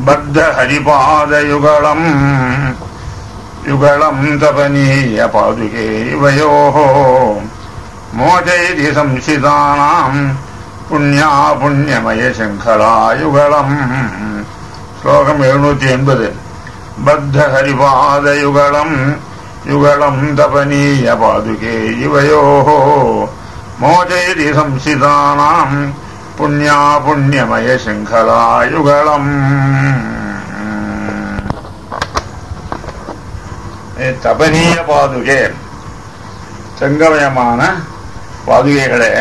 பத்த ஹரிபாதயுகலம் யுகலம் தபனீய பாதுகே இவயோः மோஜயதி சம்சிதானாம் புண்ணியா புண்ணியமய சங்கலாயுகலம் ஸ்லோகம் எழுநூத்தி எண்பது பத்த ஹரிபாதயுகலம் யுகலம் தபனீய பாதுகே இவயோः மோஜயதி சம்சிதானாம் புண்ணியா புண்ணியமய சங்கலாயுகலம் தபனீய பாதுகே செங்கமயமான பாதுகைகளே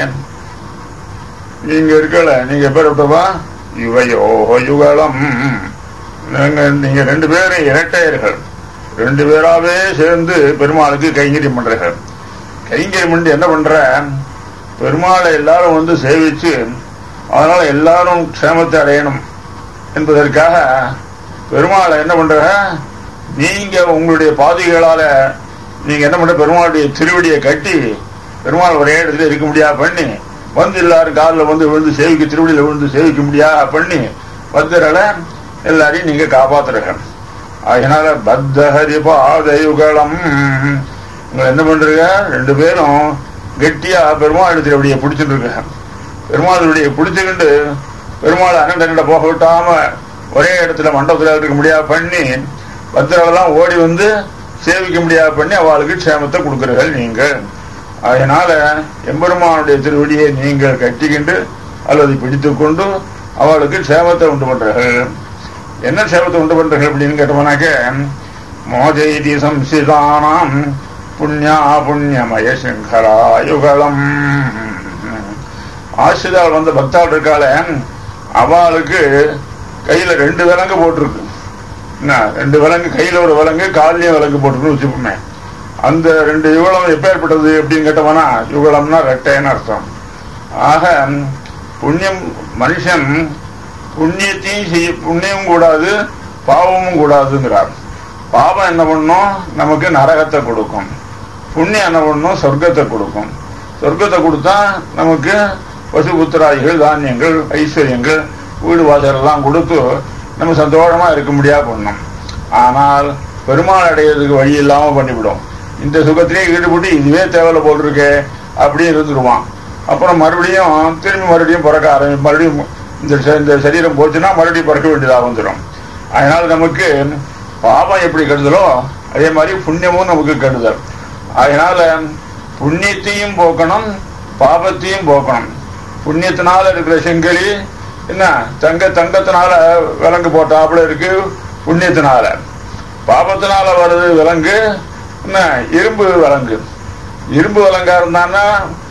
நீங்க இருக்கல நீங்க பேர் விட்டவா யுவையோ யுகலம் நீங்க நீங்க ரெண்டு பேரும் இரட்டையர்கள் ரெண்டு பேராவே சேர்ந்து பெருமாளுக்கு கைங்கரியம் பண்றீர்கள் கைங்கரியம் பண்ணி என்ன பண்ற பெருமாளை எல்லாரும் வந்து சேவிச்சு அதனால எல்லாரும் க்ஷேமத்தை அடையணும் என்பதற்காக பெருமாளை என்ன பண்ற நீங்க உங்களுடைய பாதுகைகளால நீங்க என்ன பண்ற பெருமாளுடைய திருவடியை கட்டி பெருமாள் ஒரே இடத்துல இருக்க முடியா பண்ணி வந்து எல்லாரும் காலில் வந்து விழுந்து சேவிக்க திருவடியில விழுந்து சேவிக்க முடியா பண்ணி பத்திரல எல்லாரையும் நீங்க காப்பாத்துறீங்க அதனால பத்த ஹரி பாதயுகலம் உங்களை என்ன பண்றீங்க ரெண்டு பேரும் கெட்டியா பெருமாள் திருவடியை பிடிச்சிட்டு இருக்க பெருமாளுடைய பிடிச்சுக்கிண்டு பெருமாள் அனண்டங்கிட்ட போக விட்டாம ஒரே இடத்துல மண்டபத்தில் இருக்க முடியா பண்ணி பத்திரெல்லாம் ஓடி வந்து சேவிக்க முடியாது பண்ணி அவளுக்கு க்ஷேமத்தை கொடுக்கிறீர்கள் நீங்கள் அதனால எம்பெருமானுடைய திருவடியை நீங்கள் கட்டிக்கிண்டு அல்லது பிடித்துக் கொண்டு அவளுக்கு க்ஷேமத்தை உண்டு பண்றீர்கள் என்ன க்ஷேமத்தை உண்டு பண்றீர்கள் அப்படின்னு கேட்டோம்னாக்க மோஜயதி சம்சிதானாம் புண்ணியா புண்ணியமய சங்கராயுகலம் ஆசிரியால் வந்த பக்தாள் இருக்காள அவளுக்கு கையில ரெண்டு விலங்கு போட்டிருக்கு என்ன ரெண்டு விலங்கு கையில ஒரு விலங்கு காலிலையும் விலங்கு போட்டுருக்குன்னு வச்சுப்போமே அந்த ரெண்டு யுகலம் எப்பேற்பட்டது அப்படின்னு கேட்டோம்னா யுகலம்னா ரெட்டைன்னு அர்த்தம் ஆக புண்ணியம் மனுஷன் புண்ணியத்தையும் செய்ய புண்ணியம் கூடாது பாவமும் கூடாதுங்கிறார் பாவம் என்ன பண்ணும் நமக்கு நரகத்தை கொடுக்கும் புண்ணியம் என்ன பண்ணும் சொர்க்கத்தை கொடுக்கும் சொர்க்கத்தை கொடுத்தா நமக்கு பசுபுத்திராதிகள் தானியங்கள் ஐஸ்வர்யங்கள் வீடு வாசல் எல்லாம் கொடுத்து நம்ம சந்தோஷமா இருக்க முடியாது பண்ணும் ஆனால் பெருமாள் அடையிறதுக்கு வழி இல்லாம பண்ணிவிடும் இந்த சுகத்திலே ஈடுபட்டு இதுவே தேவையில்ல போல் இருக்கே அப்படியே இருந்துருவான் அப்புறம் மறுபடியும் திரும்பி மறுபடியும் பிறக்க ஆரம்பி மறுபடியும் இந்த ச- இந்த சரீரம் போச்சுன்னா மறுபடியும் பிறக்க வேண்டியதாக வந்துடும் அதனால நமக்கு பாவம் எப்படி கெடுதலோ அதே மாதிரி புண்ணியமும் நமக்கு கெடுதல் அதனால புண்ணியத்தையும் போக்கணும் பாபத்தையும் போக்கணும் புண்ணியத்தினால இருக்கிற செங்கலி என்ன தங்க தங்கத்தினால விலங்கு போட்டாப்புல இருக்கு புண்ணியத்தினால பாபத்தினால வருது விலங்கு என்ன இரும்பு விலங்கு இரும்பு விலங்கா இருந்தான்னா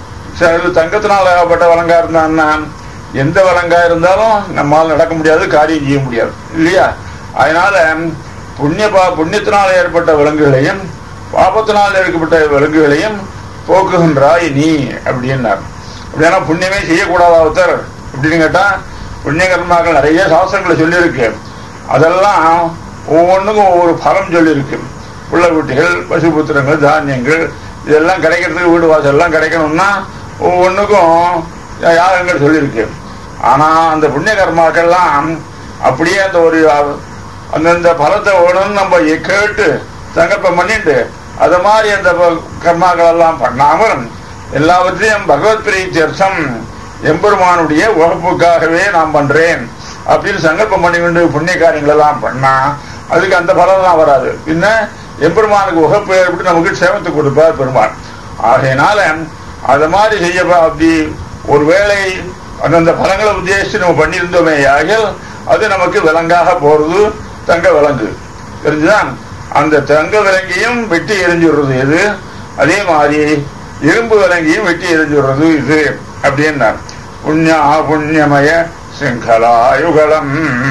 சரி, தங்கத்தினால ஏகப்பட்ட விலங்கா இருந்தான்னா எந்த விலங்கா இருந்தாலும் நம்மால் நடக்க முடியாது காரியம் செய்ய முடியாது இல்லையா அதனால புண்ணிய பா புண்ணியத்தினால் ஏற்பட்ட விலங்குகளையும் பாபத்தினால் ஏற்பட்ட விலங்குகளையும் போக்குகின்றாய் நீ அப்படின்னார் அப்படின்னா புண்ணியமே செய்யக்கூடாதா ஒருத்தர் அப்படின்னு கேட்டா புண்ணிய கர்மாக்கள் நிறைய சாஸ்திரங்களை சொல்லியிருக்கு அதெல்லாம் ஒவ்வொன்றுக்கும் ஒவ்வொரு பலம் சொல்லியிருக்கு புள்ள குட்டிகள் பசுபுத்திரங்கள் தானியங்கள் இதெல்லாம் கிடைக்கிறதுக்கு வீடு வாசல் எல்லாம் கிடைக்கணும்னா ஒவ்வொன்றுக்கும் யாகங்கள் சொல்லியிருக்கு ஆனா அந்த புண்ணிய கர்மாக்கள்லாம் அப்படியே அந்த ஒரு அந்தந்த பலத்தை வேணும்னு நம்ம கேட்டு சங்கல்பம் பண்ணிட்டு அத மாதிரி அந்த ப- கர்மாக்கள் எல்லாம் பண்ணாமல் எல்லாவற்றையும் பகவத் பிரீத்தியர்த்தம் எம்பெருமானுடைய உகப்புக்காகவே நான் பண்றேன் அப்படின்னு சங்கல்பம் பண்ணிக்கொண்டு புண்ணிய காரியங்கள் எல்லாம் பண்ணா அதுக்கு அந்த பலம் தான் வராது பின்ன எம்பெருமானுக்கு உகப்பு ஏற்பட்டு நமக்கு க்ஷேமத்தை கொடுப்பார் பெருமாள் ஆகையினால அத மாதிரி செய்ய அப்படி ஒருவேளை அந்தந்த பலங்களை உத்தேசித்து நம்ம பண்ணியிருந்தோமே ஆகில் அது நமக்கு விலங்காக போறது தங்க விலங்கு தெரிஞ்சுதான் அந்த தங்க விலங்கையும் வெட்டி எரிஞ்சுடுறது எது அதே மாதிரி இரும்பு விலங்கையும் வெட்டி எரிஞ்சுடுறது இது அப்படின்னார் புண்ணியா புண்ணியமய சிங்கலாயுகலம்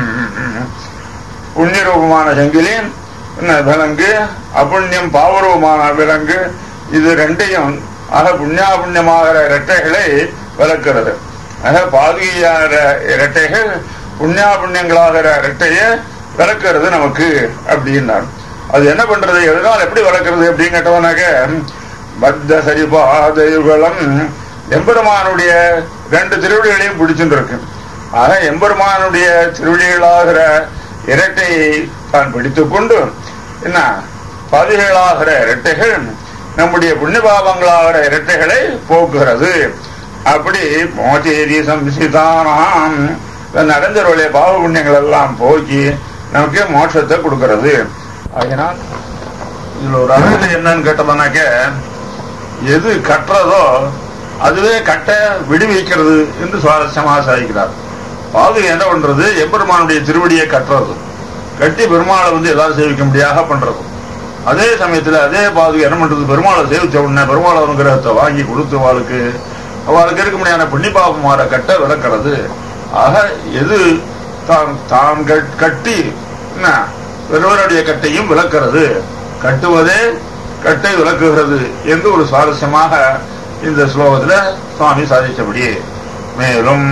புண்ணிய ரூபமான சங்கிலி என்ன விலங்கு அப்புண்ணியம் பாவரூபமான விலங்கு இது ரெண்டையும் ஆக புண்ணியா புண்ணியமாகிற இரட்டைகளை விளக்கிறது ஆக பாதுகையாகிற இரட்டைகள் புண்ணியா புண்ணியங்களாகிற இரட்டையை விளக்குறது நமக்கு அப்படின்னார் அது என்ன பண்றது எதனால் எப்படி வளர்க்கறது அப்படின்னு கேட்டவனாக்க பத்த சரிபாதயுகலம் எம்பெருமானுடைய ரெண்டு திருவடிகளையும் பிடிச்சுட்டு இருக்கு ஆக எம்பெருமானுடைய திருவடிகளாகிற இரட்டையை தான் பிடித்துக் கொண்டு என்ன பதிகளாகிற இரட்டைகள் நம்முடைய புண்ணிய பாவங்களாகிற இரட்டைகளை போக்குகிறது அப்படி மோச்சேரி சம்சிதானாம் நடந்தவருடைய பாவ புண்ணியங்கள் எல்லாம் போக்கி நமக்கு மோட்சத்தை கொடுக்கிறது அதனால் இதுல ஒரு அழகு என்னன்னு கேட்டோம்னாக்க எது கட்டுறதோ அதுவே கட்ட விடுவிக்கிறது என்று சுவாரஸ்யமாக சாதிக்கிறார் பாதுகை என்ன பண்றது எம்பெருமானுடைய திருவடியை கட்டுறது கட்டி பெருமாளை வந்து ஏதாவது சேவிக்க முடியாத பண்றது அதே சமயத்துல அதே பாதுகை என்ன பண்றது பெருமாளை சேவிச்ச உடனே பெருமாள் அனுகிரகத்தை வாங்கி கொடுத்து அவளுக்கு அவளுக்கு இருக்க முடியாத புண்ணியபாபமாற கட்ட விளக்கிறது ஆக எது தான் தான் கட்- கட்டி என்ன பெருவருடைய கட்டையும் விளக்கிறது கட்டுவதே கட்டை விளக்குகிறது என்று ஒரு சுவாரஸ்யமாக இந்த ஸ்லோகத்துல சுவாமி சாதிச்சபடி மேலும்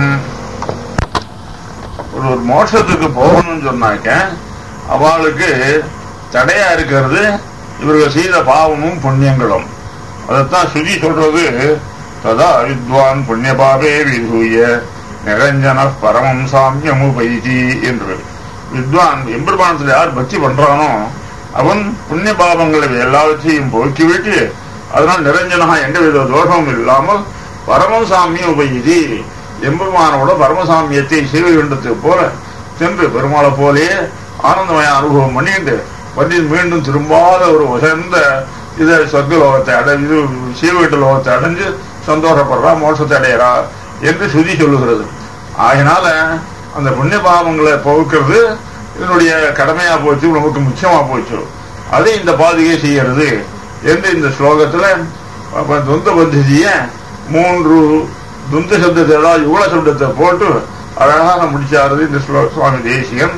ஒரு ஒரு மோட்சத்துக்கு போகணும்னு சொன்னாக்க அவளுக்கு தடையா இருக்கிறது இவர்கள் செய்த பாவமும் புண்ணியங்களும் அதைத்தான் சுதி சொல்றது ததா வித்வான் புண்ணிய பாபே விதூய நிரஞ்சன பரமம் சாமியமு பைதி என்று வித்வான் எம்பெருமானத்தில் யார் பக்தி பண்றானோ அவன் புண்ணிய பாவங்களை எல்லாவற்றையும் போக்கிவிட்டு அதனால் நிரஞ்சனகா எந்த வித தோஷமும் இல்லாமல் பரமசாமியம் உபயிதி எம்பெருமானோட பரமசாமியத்தை சிவகண்டத்துக்கு போல சென்று பெருமாளை போலே ஆனந்தமய அனுபவம் பண்ணிட்டு வந்து மீண்டும் திரும்பாத ஒரு உசந்த இதை சொர்க்க லோகத்தை அடை இது சீவீட்டு லோகத்தை அடைஞ்சு சந்தோஷப்படுறா மோட்சத்தை அடையறா என்று சுதி சொல்லுகிறது ஆகினால அந்த புண்ணிய பாவங்களை போக்குறது இதனுடைய கடமையா போச்சு நமக்கு முக்கியமா போச்சு அதை இந்த பாதுகை செய்யறது என்று இந்த ஸ்லோகத்துல அப்ப துந்த பத்திய மூன்று துந்த சப்தத்தை அதாவது யுகல சப்தத்தை போட்டு அழகாக முடிச்சாருது இந்த ஸ்லோ- சுவாமி தேசிகன்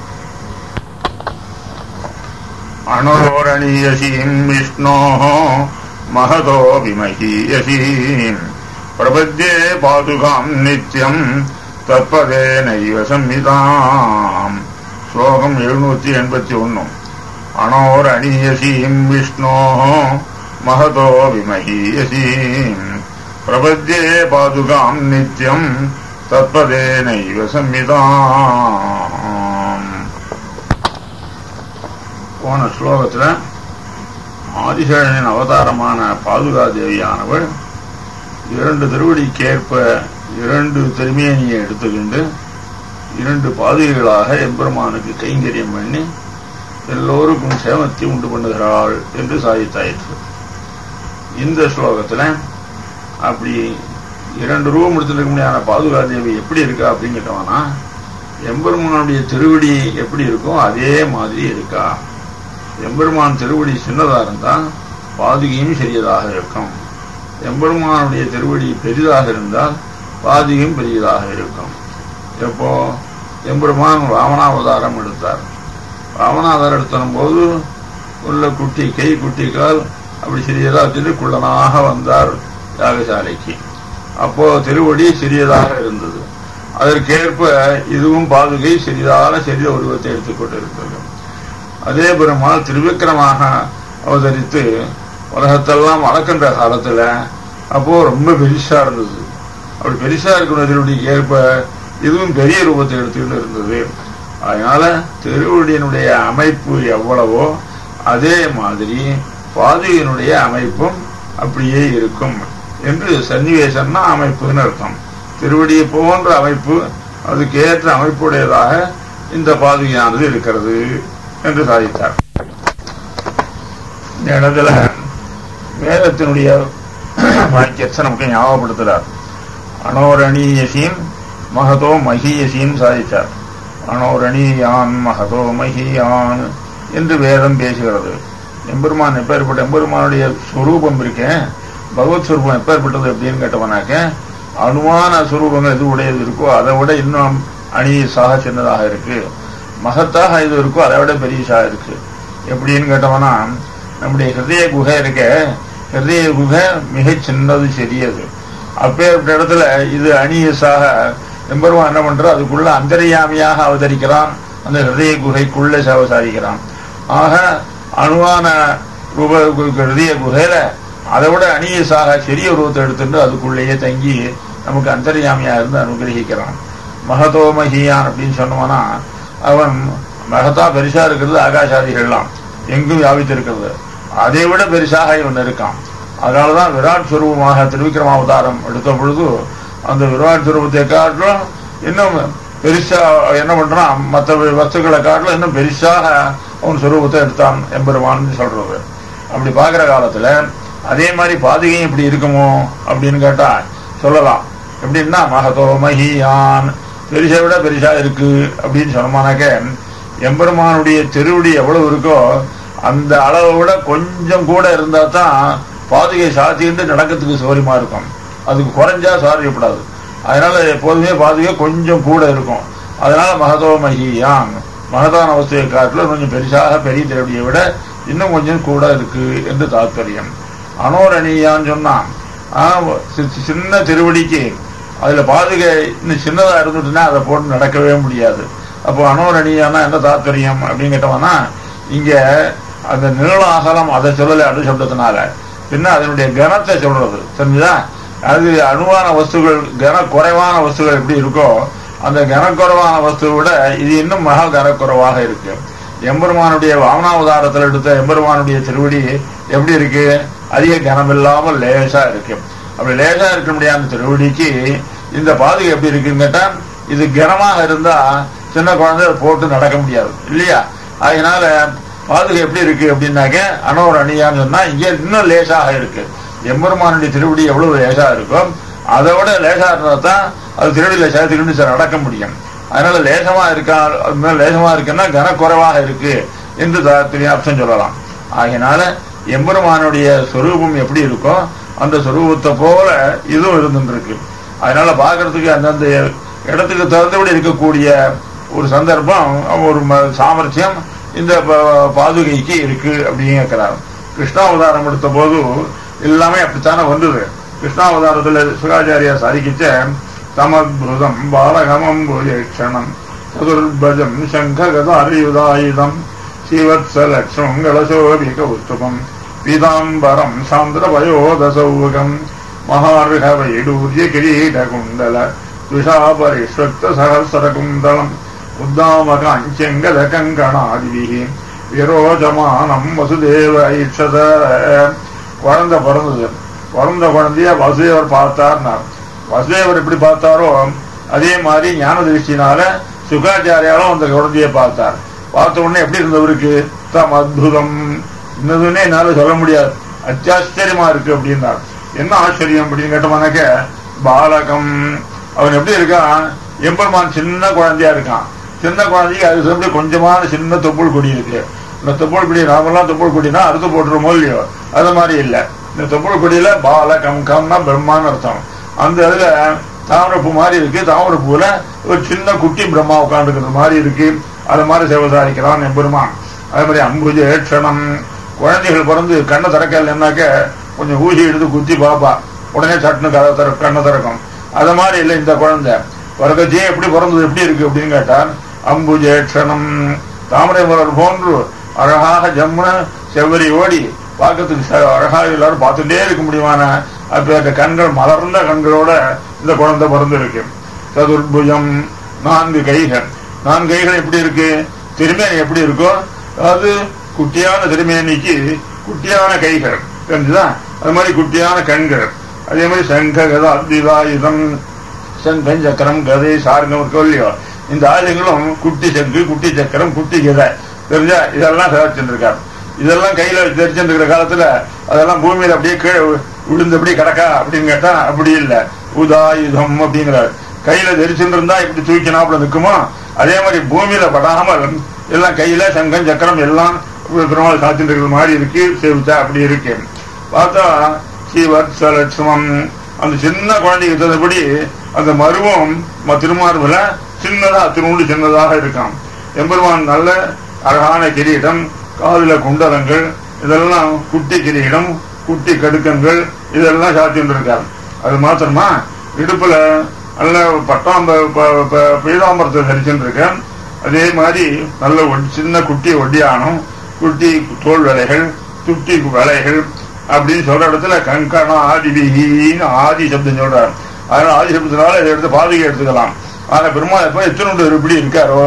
அணுரோரணீயசீம் விஷ்ணோ மகதோபிமகீயசீம் பிரபத்யே பாதுகாம் நித்யம் தற்பதே நைவ சம்மிதாம் ஸ்லோகம் எழுநூற்றி எண்பத்தி ஒன்னு அணோரணீயசீம் விஷ்ணோ மகதோ விமகீயசீம் பிரபத்யே பாதுகாம் நித்யம் தற்பதே நைவ சம்மிதாம் போன ஸ்லோகத்துல ஆதிசேஷனின் அவதாரமான பாதுகா தேவியானவள் இரண்டு திருவடிக்கேற்ப இரண்டு திருமேனியை எடுத்துக்கொண்டு இரண்டு பாதுகைகளாக எம்பெருமானுக்கு கைங்கரியம் பண்ணி எல்லோருக்கும் சேமத்தை உண்டு பண்ணுகிறாள் என்று சாதித்தாயிற்று இந்த ஸ்லோகத்துல அப்படி இரண்டு ரூபம் எடுத்துருக்க முடியாத பாதுகா தேவி எப்படி இருக்கா அப்படின்னு கேட்டோம்னா எம்பெருமானுடைய திருவடி எப்படி இருக்கோ அதே மாதிரி இருக்கா எம்பெருமான் திருவடி சின்னதா இருந்தா பாதுகையும் சிறியதாக இருக்கும் எம்பெருமானுடைய திருவடி பெரிதாக இருந்தால் பாதியும் பெரியதாக இருக்கும் எப்போ எம்பெருமான் ராவணாவதாரம் எடுத்தார் ராவணாவதாரம் எடுத்தும் போது உள்ள குட்டி கை குட்டி கால் அப்படி சிறியதா வச்சுட்டு குள்ளனாக வந்தார் யாகசாலைக்கு அப்போ திருவடி சிறியதாக இருந்தது அதற்கேற்ப இதுவும் பாதுகை சிறிதான சிறிய உருவத்தை எடுத்துக்கொண்டிருந்தது அதே பெருமாள் திருவிக்கிரமாக அவதரித்து உலகத்தெல்லாம் வளர்க்கின்ற காலத்துல அப்போ ரொம்ப பெருசா இருந்தது அப்படி பெருசா இருக்கிற திருவடிக்கு ஏற்ப இதுவும் பெரிய ரூபத்தை எடுத்துக்கிட்டு இருந்தது அதனால திருவடியினுடைய அமைப்பு எவ்வளவோ அதே மாதிரி பாதுகையினுடைய அமைப்பும் அப்படியே இருக்கும் என்று சன்னிவேசம்னா அமைப்புன்னு அர்த்தம் திருவடியை போன்ற அமைப்பு அதுக்கேற்ற அமைப்புடையதாக இந்த பாதுகையானது இருக்கிறது என்று சாதித்தார் இந்த இடத்துல வேதத்தினுடைய வாக்கியத்தை நமக்கு ஞாபகப்படுத்துறார் அனோரணீயசீன் மகதோ மகியசீன் சாதித்தார் அனோரணீயான் மகதோ மகியான் என்று வேதம் பேசுகிறது எம்பெருமான் எப்பேற்பட்ட எம்பெருமானுடைய சுரூபம் இருக்கேன் பகவத் சுரூபம் எப்பேற்பட்டது அப்படின்னு கேட்டவனாக்க அணுவான சுரூபங்கள் எது உடையது இருக்கோ அதை விட இன்னும் அணியசாக சின்னதாக இருக்கு மகத்தாக இது இருக்கோ அதை விட பெரியசாக இருக்கு எப்படின்னு கேட்டவனா நம்முடைய ஹிருதய குகை இருக்க ஹிருதய குகை மிக சின்னது சிறியது அப்பேற்பட்ட இடத்துல இது அணியசாக எம்பெருமான் என்ன பண்றோம் அதுக்குள்ள அந்தரியாமியாக அவதரிக்கிறான் அந்த ஹிருதய குகைக்குள்ள சாதிக்கிறான் ஆக அணுவான ரூப ஹிருதய குகையில அதை விட அணியசாக சிறிய உருவத்தை எடுத்துட்டு அதுக்குள்ளேயே தங்கி நமக்கு அந்தரியாமியா இருந்து அனுகிரகிக்கிறான் மகதோமகியான் அப்படின்னு சொன்னோம்னா அவன் மகத்தா பெருசா இருக்கிறது ஆகாஷாதிகள்லாம் எங்கும் வியாபித்திருக்கிறது அதை விட பெருசாக இவன் இருக்கான் அதனாலதான் விராட் சுரூபமாக திருவிக்ரமாவதாரம் எடுத்த பொழுது அந்த விராட் சுரூபத்தை காட்டிலும் இன்னும் பெருசா என்ன பண்றான் மற்ற வஸ்துக்களை காட்டிலும் இன்னும் பெருசாக அவன் சுரூபத்தை எடுத்தான் எம்பெருமான்னு சொல்றது அப்படி பார்க்கிற காலத்துல அதே மாதிரி பாதுகையும் இப்படி இருக்குமோ அப்படின்னு கேட்டா சொல்லலாம் எப்படின்னா மகதோ மகியான் பெருசை விட பெருசா இருக்கு அப்படின்னு சொன்னோம்னாக்க எம்பெருமானுடைய திருவடி எவ்வளவு இருக்கோ அந்த அளவை விட கொஞ்சம் கூட இருந்தா தான் பாதுகை சாத்திட்டு நடக்கிறதுக்கு சௌரியமா இருக்கும் அதுக்கு குறைஞ்சா சாரியப்படாது அதனால எப்போதுமே பாதுகை கொஞ்சம் கூட இருக்கும் அதனால மகதோ மகியான் மகதான அவஸ்தையை காட்டிலும் கொஞ்சம் பெருசாக பெரிய திருவடியை விட இன்னும் கொஞ்சம் கூட இருக்கு என்று தாத்பரியம் அனோரணியான்னு சொன்னான் ஆனா, சி- சின்ன திருவடிக்கு அதுல பாதுகை இன்னும் சின்னதா இருந்துட்டுன்னா அதை போட்டு நடக்கவே முடியாது அப்போ அனோரணியானா என்ன தாத்பரியம் அப்படின்னு கேட்டோம்னா இங்க அந்த நீள அகலம் அதை சொல்லலை அணு சப்தத்தினால பின்ன அதனுடைய கனத்தை சொல்றது தெரிஞ்சுதா அது அணுவான வஸ்துகள் கன குறைவான வஸ்துகள் எப்படி இருக்கோ அந்த கனக்குறைவான வஸ்துவை விட இது இன்னும் மகா கனக்குறைவாக இருக்கு எம்பெருமானுடைய வாமனாவதாரத்தில் எடுத்த எம்பெருமானுடைய திருவடி எப்படி இருக்கு அதிக கனமில்லாமல் லேசா இருக்கு அப்படி லேசா இருக்க முடியாத திருவடிக்கு இந்த பாதுகை எப்படி இருக்குன்னு கேட்டா இது கனமாக இருந்தா சின்ன குழந்தை அதை போட்டு நடக்க முடியாது இல்லையா அதனால பாதுகை எப்படி இருக்கு அப்படின்னாக்க அனோர் அணியான்னு சொன்னா இங்க இன்னும் லேசாக இருக்கு எம்பெருமானுடைய திருவடி எவ்வளவு லேசா இருக்கோ அதை விட லேசா இருந்தா தான் அது திருவடியில சேர்த்துக்கிட்டு சரி நடக்க முடியும் அதனால லேசமா இருக்கா அது மேல லேசமா இருக்குன்னா கனக்குறைவாக இருக்கு என்று தாத்திரிய அர்த்தம் சொல்லலாம் ஆகையினால எம்பெருமானுடைய சொரூபம் எப்படி இருக்கோ அந்த சொரூபத்தை போல இதுவும் இருந்துருக்கு அதனால பார்க்கறதுக்கு அந்தந்த இடத்துக்கு தகுந்தபடி இருக்கக்கூடிய ஒரு சந்தர்ப்பம் ஒரு ம- சாமர்த்தியம் இந்த ப- பாதுகைக்கு இருக்கு அப்படின்னு கேட்கிறார் கிருஷ்ணாவதாரம் எடுத்த போது எல்லாமே அப்படித்தானே வந்தது கிருஷ்ணாவதாரத்துல சுகாச்சாரியார் சாதிக்கிச்ச தமத்ருதம் பாலகமம் பூஜேக்ஷணம் சதுர்பஜம் சங்ககதாரியுதாயுதம் ஸ்ரீவத்ஸலக்ஷ்மங்களசோபிகௌஸ்துபம் பீதாம்பரம் சாந்திரவயோதசௌகம் மகார்ஹ வைடூர்ய கிரீடகுண்டல துஷாபரிஷ்வக்த சகசரகுந்தலம் உத்தாமகாஞ்சங்கத கங்கணாதிபிः விரோஜமானம் வசுதேவ ஐட்சத குழந்தை பிறந்தது பிறந்த குழந்தைய வசுதேவர் பார்த்தார்னார் வசுதேவர் எப்படி பார்த்தாரோ அதே மாதிரி ஞான திருஷ்டினால சுகாச்சாரியாலும் அந்த குழந்தைய பார்த்தார் பார்த்த உடனே எப்படி இருந்தவருக்கு தம் அற்புதம் இன்னதுன்னே என்னால சொல்ல முடியாது அத்தியாச்சரியமா இருக்கு அப்படின்னார் என்ன ஆச்சரியம் அப்படின்னு கேட்டோம்னாக்க பாலகம் அவன் எப்படி இருக்கான் எம்பெருமான் சின்ன குழந்தையா இருக்கான் சின்ன குழந்தைக்கு அது சொல்லி கொஞ்சமான சின்ன தொப்புள் கொடி இருக்கு இந்த தொப்புள் கொடி நாமெல்லாம் தொப்புள் கொடினா அறுத்து போட்டுருமோ இல்லையோ அது மாதிரி இல்ல இந்த தொப்புள் கொடியில பால கம் கம்னா பிரம்மான்னு அர்த்தம் அந்த இதுல தாமரப்பூ மாதிரி இருக்கு தாமரப்பூல ஒரு சின்ன குட்டி பிரம்மா உட்காந்துருக்கிற மாதிரி இருக்கு அது மாதிரி சேவசாரிக்கிறான் எம்பெருமான் அதே மாதிரி அம்புஜ ஏட்சணம் குழந்தைகள் பிறந்து கண்ணை திறக்கலைன்னாக்க கொஞ்சம் ஊசி எடுத்து குத்தி பாப்பா உடனே சட்டுன்னு கதை திற கண்ணை திறக்கும் அது மாதிரி இல்லை இந்த குழந்தை பிறக்கச்சே எப்படி பிறந்தது எப்படி இருக்கு அப்படின்னு கேட்டார் அம்புஜேட்சணம் தாமரை மலர் போன்று அழகாக ஜம்முன செவ்வரி ஓடி பார்க்கறதுக்கு ச- அழகா எல்லாரும் பார்த்துட்டே இருக்க முடியுமான அப்ப கண்கள் மலர்ந்த கண்களோட இந்த குழந்தை பிறந்திருக்கு சதுர்புஜம் நான்கு கைகள் நான்கு கைகள் எப்படி இருக்கு திருமேனி எப்படி இருக்கோ அது குட்டியான திருமேனிக்கு குட்டியான கைகள் தெரிஞ்சுதா அது மாதிரி குட்டியான கண்கள் அதே மாதிரி சங்க கதா அத்விதாயுதம் சங்கம் சக்கரம் கதை சார்கம் இருக்கோ இல்லையோ இந்த ஆயுதங்களும் குட்டி சங்கு குட்டி சக்கரம் குட்டி கதை தெரிஞ்சா இதெல்லாம் தயாரிச்சுருக்காரு இதெல்லாம் கையில தெரிச்சிருக்கிற காலத்துல அதெல்லாம் பூமியில அப்படியே கீழே விழுந்தபடி கிடக்கா அப்படின்னு கேட்டா அப்படி இல்ல உதாயுதம் அப்படிங்கிறார் கையில தரிச்சுட்டு இருந்தா இப்படி தூக்கினாப்புல நிக்குமோ அதே மாதிரி பூமியில படாமல் எல்லாம் கையில சங்கம் சக்கரம் எல்லாம் பெருமாள் சாத்திட்டு இருக்கிற மாதிரி இருக்கு சேவிச்சா அப்படி இருக்கு பார்த்தா ஸ்ரீவத்சலட்சுமம் அந்த சின்ன குழந்தைக்கு தகுந்தபடி அந்த மருவம் ம- திருமார்புல சின்னதா திருவுண்டு சின்னதாக இருக்காம் எம்பெருமான் நல்ல அழகான கிரீடம் காதுல குண்டலங்கள் இதெல்லாம் குட்டி கிரீடம் குட்டி கடுக்கங்கள் இதெல்லாம் சாத்திட்டு இருக்கார் அது மாத்திரமா இடுப்புல நல்ல பட்டாம்ப ப- ப- பீதாம்பரத்தை தரிச்சுட்டு இருக்கேன் அதே மாதிரி நல்ல ஒட்- சின்ன குட்டி ஒட்டியானம் குட்டி தோல் வேலைகள் துட்டி வேலைகள் அப்படின்னு சொல்ற இடத்துல கங்கணா ஆதிபிகின்னு ஆதி சப்தம் சொல்றார் அதனால ஆதி சப்தத்தினால இதை எடுத்து பாதுகை எடுத்துக்கலாம் ஆனா பெருமாள் எப்ப எத்தனை இப்படி இருக்காரோ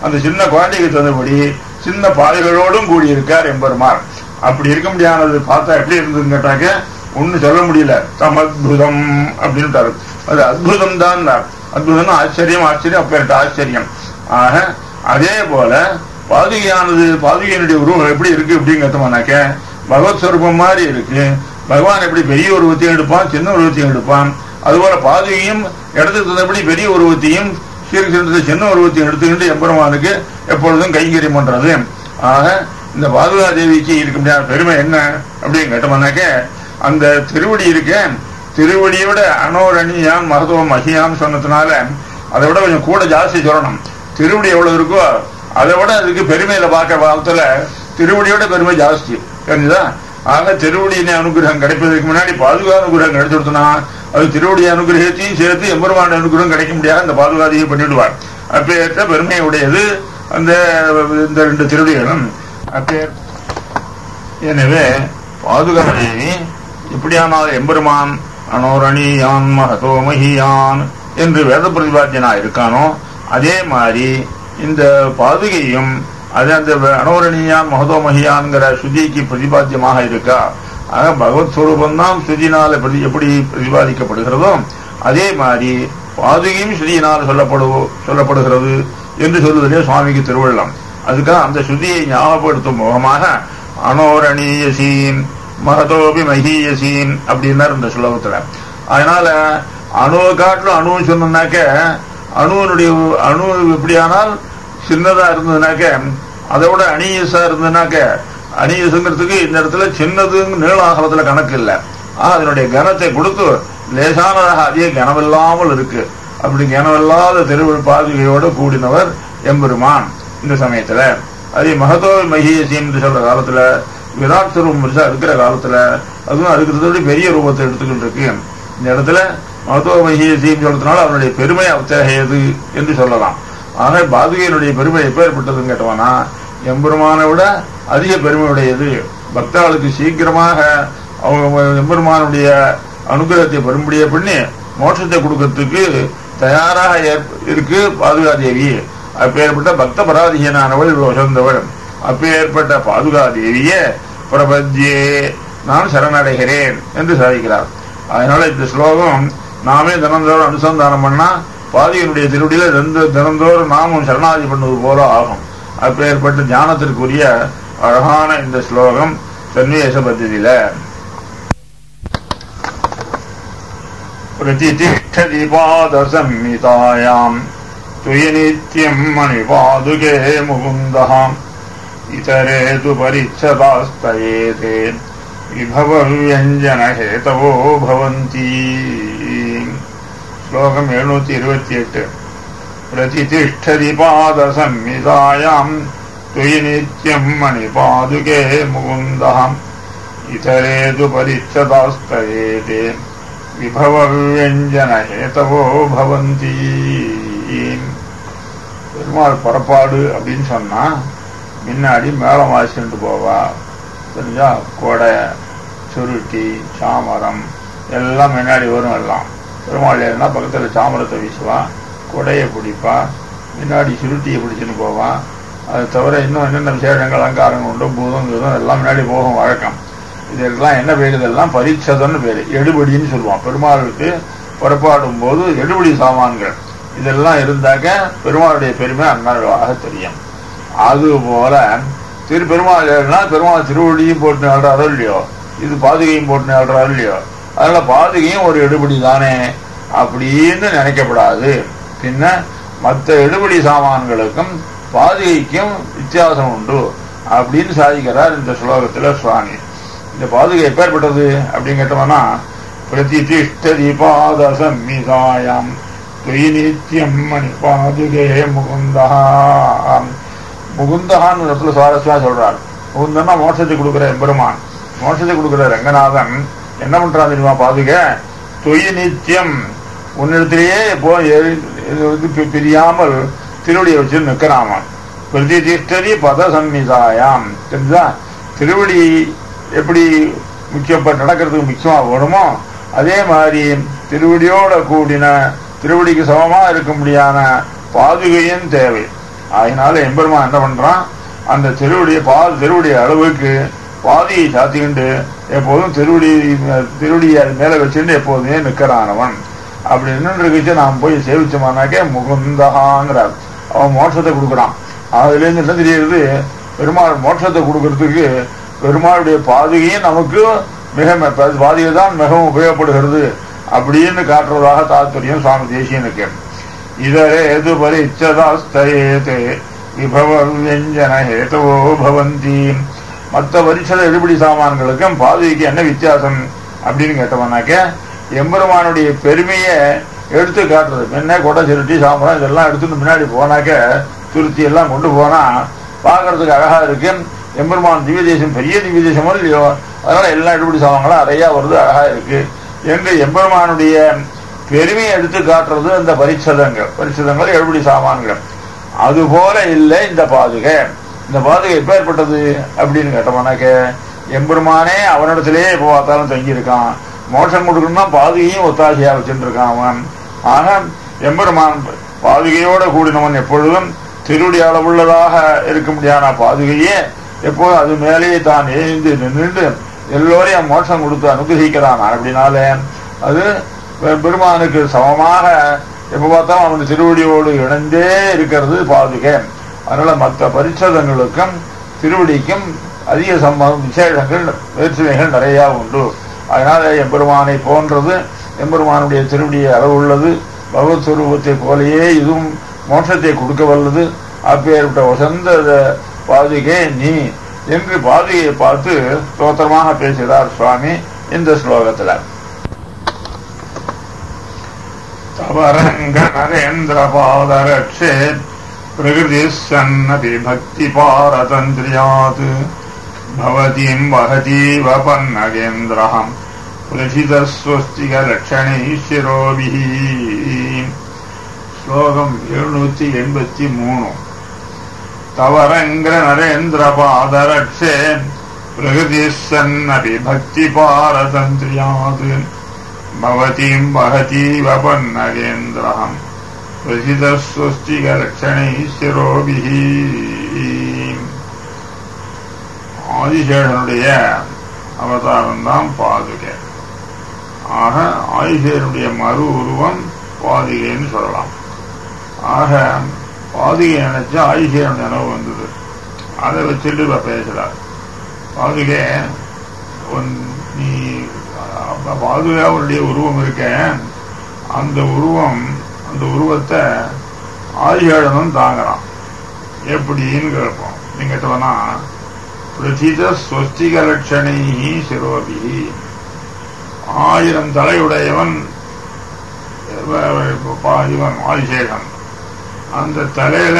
அந்த சின்ன குழந்தைக்கு தந்தபடி சின்ன பாதைகளோடும் கூடியிருக்கார் எம்பெருமார் அப்படி இருக்க முடியாதது பார்த்தா எப்படி இருந்ததுன்னு கேட்டாக்க ஒண்ணு சொல்ல முடியல தமத்புதம் அப்படின்ட்டாரு அது அற்புதம் தான் அற்புதம் ஆச்சரியம் ஆச்சரியம் அப்பேற்ற ஆச்சரியம் ஆக அதே போல பாதுகையானது பாதுகையினுடைய உருவம் எப்படி இருக்கு அப்படின்னு கேட்டோம்னாக்க பகவத் ஸ்வரூபம் மாதிரி இருக்கு பகவான் எப்படி பெரிய உருவத்தையும் எடுப்பான் சின்ன உருவத்தையும் எடுப்பான் அதுபோல பாதுகையும் இடத்துக்கு தந்தபடி பெரிய உருவத்தையும் ஸ்ரீகிருஷ்ணத்தை சின்ன உருவத்தையும் எடுத்துக்கிட்டு எம்பெருமானுக்கு எப்பொழுதும் கைங்கரியம் பண்றது ஆக இந்த பாதுகா தேவிக்கு இருக்க முடியாத பெருமை என்ன அப்படின்னு கேட்டோம்னாக்க அந்த திருவடி இருக்க திருவடியோட அனோரணியான் மகத்துவம் மகியான்னு சொன்னதுனால அதை விட கொஞ்சம் கூட ஜாஸ்தி சொல்லணும் திருவடி எவ்வளவு இருக்கோ அதை விட அதுக்கு பெருமையில பார்க்க காலத்துல திருவடியோட பெருமை ஜாஸ்தி தெரிஞ்சுதா ஆக திருவடியின் அனுகிரகம் கிடைப்பதற்கு முன்னாடி பாதுகா அனுகிரகம் கிடைச்சிருந்தனா அது திருவடி அனுகிரகத்தையும் சேர்த்து எம்பெருமான அனுகிரகம் கிடைக்க முடியாது அந்த பாதுகாதியை பண்ணிவிடுவார் அப்பேற்ற பெருமை உடையது அந்த இந்த ரெண்டு திருவடிகளும் அப்பேர் எனவே பாதுகாதேவி இப்படியானால் எம்பெருமான் அனோரணியான் மகதோ மகியான் என்று வேத பிரதிபாத்தியனா இருக்கானோ அதே மாதிரி இந்த பாதுகையும் அது அந்த அனோரணியான் மகதோ மகியான்கிற சுதிக்கு பிரதிபாத்தியமாக இருக்கா ஆக பகவத் ஸ்வரூபம் தான் ஸ்ருதினால பிரதி எப்படி பிரதிபாதிக்கப்படுகிறதோ அதே மாதிரி பாதுகையும் ஸ்ருதியினால் சொல்லப்படு சொல்லப்படுகிறது என்று சொல்வதிலே சுவாமிக்கு திருவள்ளம் அதுக்காக அந்த ஸ்ருதியை ஞாபகப்படுத்தும் முகமாக அனோரணீயசீன் மகதோபி மகீயசீன் அப்படின்னார் இந்த ஸ்லோகத்துல அதனால அணுவை காட்டிலும் அணுன்னு சொன்னாக்க அணுவனுடைய அணு எப்படியானால் சின்னதா இருந்ததுனாக்க அதை விட அணியசா இருந்ததுனாக்க அணியசுங்கிறதுக்கு இந்த இடத்துல சின்னது நீளாகிறதுல கணக்கு இல்லை அதனுடைய கனத்தை கொடுத்து லேசானதாக அதிக கனமில்லாமல் இருக்கு அப்படி கனமில்லாத திருவிழ் பாதுகையோடு கூடினவர் எம்பெருமான் இந்த சமயத்துல அதே மகதோ மகியசி என்று சொல்ற காலத்துல விராட் சுரூபம் பெருசா இருக்கிற காலத்துல அதுவும் இருக்கிறத விட பெரிய ரூபத்தை எடுத்துக்கிட்டு இருக்கு இந்த இடத்துல மகதோ மகியசின்னு சொல்றதுனால அவனுடைய பெருமை அத்தகையது என்று சொல்லலாம் ஆக பாதுகையினுடைய பெருமை எப்பேற்பட்டதுன்னு கேட்டோம்னா எம்பெருமானை விட அதிக பெருமையுடையது பக்தாளுக்கு சீக்கிரமாக அவங்க எம்பெருமானுடைய அனுகிரகத்தை பெரும்படிய பண்ணி மோட்சத்தை கொடுக்கறதுக்கு தயாராக இருக்கு பாதுகாதேவி அப்பேற்பட்ட பக்த பராதிகனானவள் வசந்தவள் அப்பேற்பட்ட பாதுகாதேவியே பிரபத்யே நான் சரணடைகிறேன் என்று சாதிக்கிறார் அதனால இந்த ஸ்லோகம் நாமே தினந்தோறும் அனுசந்தானம் பண்ணா பாதியனுடைய திருவடியில தினந்தோறும் நாமும் சரணாதி பண்ணுவது போல ஆகும் அப்பேற்பட்ட ஞானத்திற்குரிய அழகான இந்த ஸ்லோகம் சன்னிவேச பദ്ധதியில प्रतिष्ठति पादसंहितायाम् त्वयि नित्यम् मणिपादुके मुकुन्दः इतरे तु परिच्छदास्तयेते विभवव्यञ्जनहेतवो भवन्ति श्लोकम् एഴുന്നൂറ്റി ഇരുപത്തിയെട്ട് प्रतिष्ठति पादसंहितायाम् त्वयि नित्यम् मणिपादुके मुकुन्दः इतरे तु परिच्छदास्तयेते விபவவியஞ்சன ஹேதவோ பவந்தி பெருமாள் புறப்பாடு அப்படின்னு சொன்னா முன்னாடி மேளம் வாசிட்டு போவா தெரிஞ்சா கொடை சுருட்டி சாமரம் எல்லாம் முன்னாடி வரும் எல்லாம் பெருமாள் ஏறினா பக்கத்தில் சாமரத்தை வீசுவா கொடையை பிடிப்பா முன்னாடி சுருட்டியை பிடிச்சின்னு போவான் அது தவிர இன்னும் என்னென்ன விசேஷங்கள் அலங்காரங்கள் உண்டு பூதம் கீதம் எல்லாம் முன்னாடி போகும் வழக்கம் இதெல்லாம் என்ன பேர் இதெல்லாம் பரீட்சதம்னு பேரு எடுபடின்னு சொல்லுவான் பெருமாளுக்கு புறப்பாடும் போது எடுபடி சாமான்கள் இதெல்லாம் இருந்தாக்க பெருமாளுடைய பெருமை அந்நாளாக தெரியும் அது போல திரு பெருமாள் ஏறினா பெருமாள் திருவடியும் போட்டு ஆடுறாரோ இல்லையோ இது பாதுகையும் போட்டு ஆடுறாரோ இல்லையோ அதனால பாதுகையும் ஒரு எடுபடி தானே அப்படின்னு நினைக்கப்படாது பின்ன மற்ற எடுபடி சாமான்களுக்கும் பாதுகைக்கும் வித்தியாசம் உண்டு அப்படின்னு சாதிக்கிறார் இந்த ஸ்லோகத்துல சுவாமி இந்த பாதுகை எப்பேற்பட்டது அப்படின்னு கேட்டோம்னா பிரதிஷ்டதி பாத சம்மிதாயாம் துய் நித்தியம் மணி பாதுகே முகுந்தா முகுந்தகான்னு இடத்துல சுவாரஸ்யமா சொல்றார் முகுந்தன்னா மோட்சத்தை கொடுக்கிற எம்பெருமான் மோட்சத்தை கொடுக்கிற ரங்கநாதன் என்ன பண்றான் தெரியுமா பாதுகை தொய் நித்தியம் உன்னிடத்திலேயே போ பிரியாமல் திருவடியை வச்சு நிற்கிறாமான் பிரதிஷ்டதி பத சம்மிதாயாம் தெரிஞ்சா திருவடி எப்படி முக்கியப்பட்டு நடக்கிறதுக்கு முக்கியமா வேணுமோ அதே மாதிரி திருவடியோட கூடின திருவடிக்கு சமமா இருக்க முடியாத பாதுகையும் தேவை அதனால எம்பெருமான் என்ன பண்றான் அந்த திருவடியை பாதி திருவடிய அளவுக்கு பாதியை சாத்திக்கிண்டு எப்போதும் திருவடி திருவடியை அது மேல வச்சுட்டு எப்போதுமே நிக்கிறானவன் அப்படி நின்றுக்கிச்சு நாம் போய் சேவிச்சோமானாக்கே முகுந்தகாங்கிறார் அவன் மோட்சத்தை கொடுக்குறான் அதுல இருந்து என்ன தெரியுது பெருமாள் மோட்சத்தை கொடுக்கறதுக்கு பெருமாளுடைய பாதுகையும் நமக்கு மிக பாதுகை தான் மிகவும் உபயோகப்படுகிறது அப்படின்னு காட்டுறதாக தாத்பரியம் சுவாமி தேசியனுக்கு இதரே எது பரிச்சதாஸ்தேதே விபவ வியஞ்சன ஹேதவோ பவந்தி மற்ற பரிசத எடுபடி சாமான்களுக்கும் பாதுகைக்கு என்ன வித்தியாசம் அப்படின்னு கேட்டோம்னாக்க எம்பெருமானுடைய பெருமையை எடுத்து காட்டுறது என்ன கொடை சுருட்டி சாம்பரம் இதெல்லாம் எடுத்துட்டு முன்னாடி போனாக்க சுருத்தி எல்லாம் கொண்டு போனா பார்க்கறதுக்கு அழகா இருக்கு எம்பெருமான் திவ்ய தேசம் பெரிய திவ்ய தேசமோ இல்லையோ அதனால எல்லா எடுபடி சாமான்களும் நிறையா வருது அழகா இருக்கு என்று எம்பெருமானுடைய பெருமையை எடுத்து காட்டுறது இந்த பரிச்சதங்கள் பரிச்சதங்கள் எடுபடி சாமான்கள் அது போல இல்லை இந்த பாதுகை இந்த பாதுகை எப்பேற்பட்டது அப்படின்னு கேட்டோம்னாக்க எம்பெருமானே அவனிடத்திலே இப்போ பார்த்தாலும் தங்கியிருக்கான் மோட்சம் கொடுக்கணும்னா பாதுகையும் ஒத்தாசையா வச்சுட்டு இருக்கான் அவன் ஆக எம்பெருமான் பாதுகையோட கூடினவன் எப்பொழுதும் திருடி அளவுள்ளதாக இருக்க முடியாத பாதுகையே எப்போதும் அது மேலேயே தான் எழுந்து நின்று எல்லோரையும் மோட்சம் கொடுத்து அனுகிரகிக்கிறான் அப்படின்னால அது பெருமானுக்கு சமமாக எப்ப பார்த்தாலும் அவனுடைய திருவடியோடு இணைந்தே இருக்கிறது பாதுகை அதனால மற்ற பரிச்சதங்களுக்கும் திருவடிக்கும் அதிக சம்பந்தம் விசேஷங்கள் வேற்றுமைகள் நிறைய உண்டு அதனால எம்பெருமானை போன்றது எம்பெருமானுடைய திருவடியை அளவுள்ளது பகவத் சுரூபத்தை போலேயே இதுவும் மோட்சத்தை கொடுக்க வல்லது அப்பேற்பட்ட வசந்த பாதுகே நீ என்று பாதுகையை பார்த்து ஸ்தோத்திரமாக பேசுகிறார் சுவாமி இந்த ஸ்லோகத்துல தவரங்க நரேந்திர பாதரட்சே பிரகிருதி சன்னதி பக்தி பாரதந்திரியாத் பவதீம் வகதீவ பன்னகேந்திரம் பிரசிதஸ்வஸ்திகலட்சணைஸ்வரோபிः ஸ்லோகம் எழுநூத்தி எண்பத்தி மூணு தவரங்க நரேந்திர பாதரட்சே பிரகிருதி சன்னபி பக்தி பாரதந்திரியாத் பவதீம் வகதீவ பன்னகேந்திரம் பிரசிதஸ்வஸ்திகலட்சணைஸ்வரோபிः ஆதிசேஷனுடைய அவதாரம் தான் பாதுகை ஆக ஆதிசேனுடைய மறு உருவம் பாதுகைன்னு சொல்லலாம் ஆக பாதுகை நினைச்சா ஆதிசேன் நினைவு வந்தது அதை வச்சுட்டு இப்ப பேசுறார் பாதுகை நீ பாதுகாவுடைய உருவம் இருக்க அந்த உருவம் அந்த உருவத்தை ஆதிசேடனும் தாங்குறான் எப்படின்னு கேட்போம் நீங்க கேட்டவனா பிரசித ஸ்வஸ்திக லட்சணை சிரோபி ஆயிரம் தலையுடையவன் இவன் ஆதிசேஷன் அந்த தலையில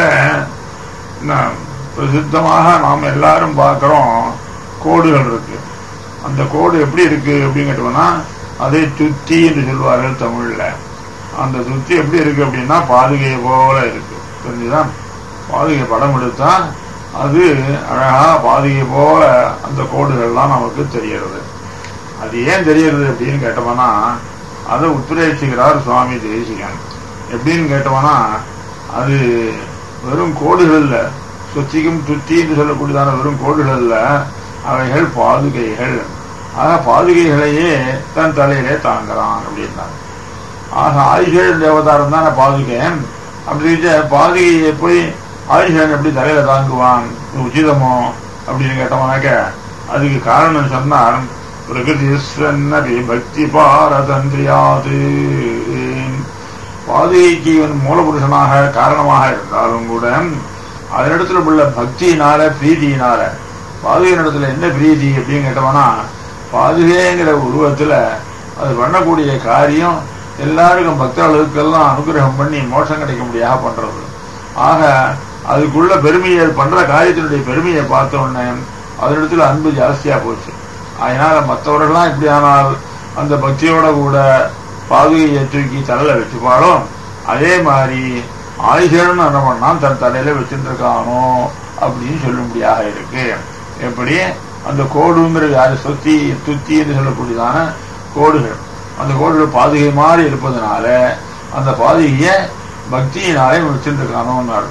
பிரசித்தமாக நாம் எல்லாரும் பார்க்கிறோம் கோடுகள் இருக்கு அந்த கோடு எப்படி இருக்கு அப்படின்னு கேட்டோம்னா அதை துத்தி என்று சொல்வார்கள் தமிழ்ல அந்த துத்தி எப்படி இருக்கு அப்படின்னா பாதுகையை போல இருக்கு தெரிஞ்சுதான் பாதுகை படம் எடுத்தா அது அழகா பாதுகை போல அந்த கோடுகள்லாம் நமக்கு தெரியறது அது ஏன் தெரியறது அப்படின்னு கேட்டோம்னா அதை உத்திரேசிக்கிறார் சுவாமி தேசிகன் எப்படின்னு கேட்டோம்னா அது வெறும் கோடுகள் இல்ல சொத்திக்கும் துத்தி என்று சொல்லக்கூடியதான வெறும் கோடுகள் இல்ல அவைகள் பாதுகைகள் ஆக பாதுகைகளையே தன் தலையிலே தாங்குறான் அப்படின்னாங்க ஆக ஆயுஷேன் தேவதாரம் தானே பாதுகை அப்படி பாதுகையை போய் ஆயுஷன் எப்படி தலையில தாங்குவான் உச்சிதமோ அப்படின்னு கேட்டோம்னாக்க அதுக்கு காரணம் சொன்னார் பிரகிருதி பக்தி பாரதந்திரியாது பாதுகைக்கு இவன் மூலபுருஷனாக காரணமாக இருந்தாலும் கூட அதனிடத்துல உள்ள பக்தியினால பிரீதியினால பாதுகையினிடத்துல என்ன பிரீதி அப்படின்னு கேட்டோம்னா பாதுகைங்கிற உருவத்துல அது பண்ணக்கூடிய காரியம் எல்லாருக்கும் பக்தர்களுக்கெல்லாம் அனுகிரகம் பண்ணி மோட்சம் கிடைக்க முடியாத பண்றது ஆக அதுக்குள்ள பெருமையை பண்ற காரியத்தினுடைய பெருமையை பார்த்த உடனே அதனிடத்துல அன்பு ஜாஸ்தியா போச்சு அதனால மற்றவர்கள்லாம் இப்படி ஆனால் அந்த பக்தியோட கூட பாதுகையை தூக்கி தலையில வச்சுப்பாலும் அதே மாதிரி ஆயுஷேன்னு என்ன பண்ணான் தன் தலையில வச்சுட்டு இருக்கானோ அப்படின்னு சொல்லும்படியாக இருக்கு எப்படி அந்த கோடுங்கிறது யாரு சொத்தி துத்தி என்று சொல்லக்கூடியதான கோடுகள் அந்த கோடுகள் பாதுகை மாதிரி இருப்பதனால அந்த பாதுகைய பக்தியினாலே வச்சுட்டு இருக்கானோன்னாரு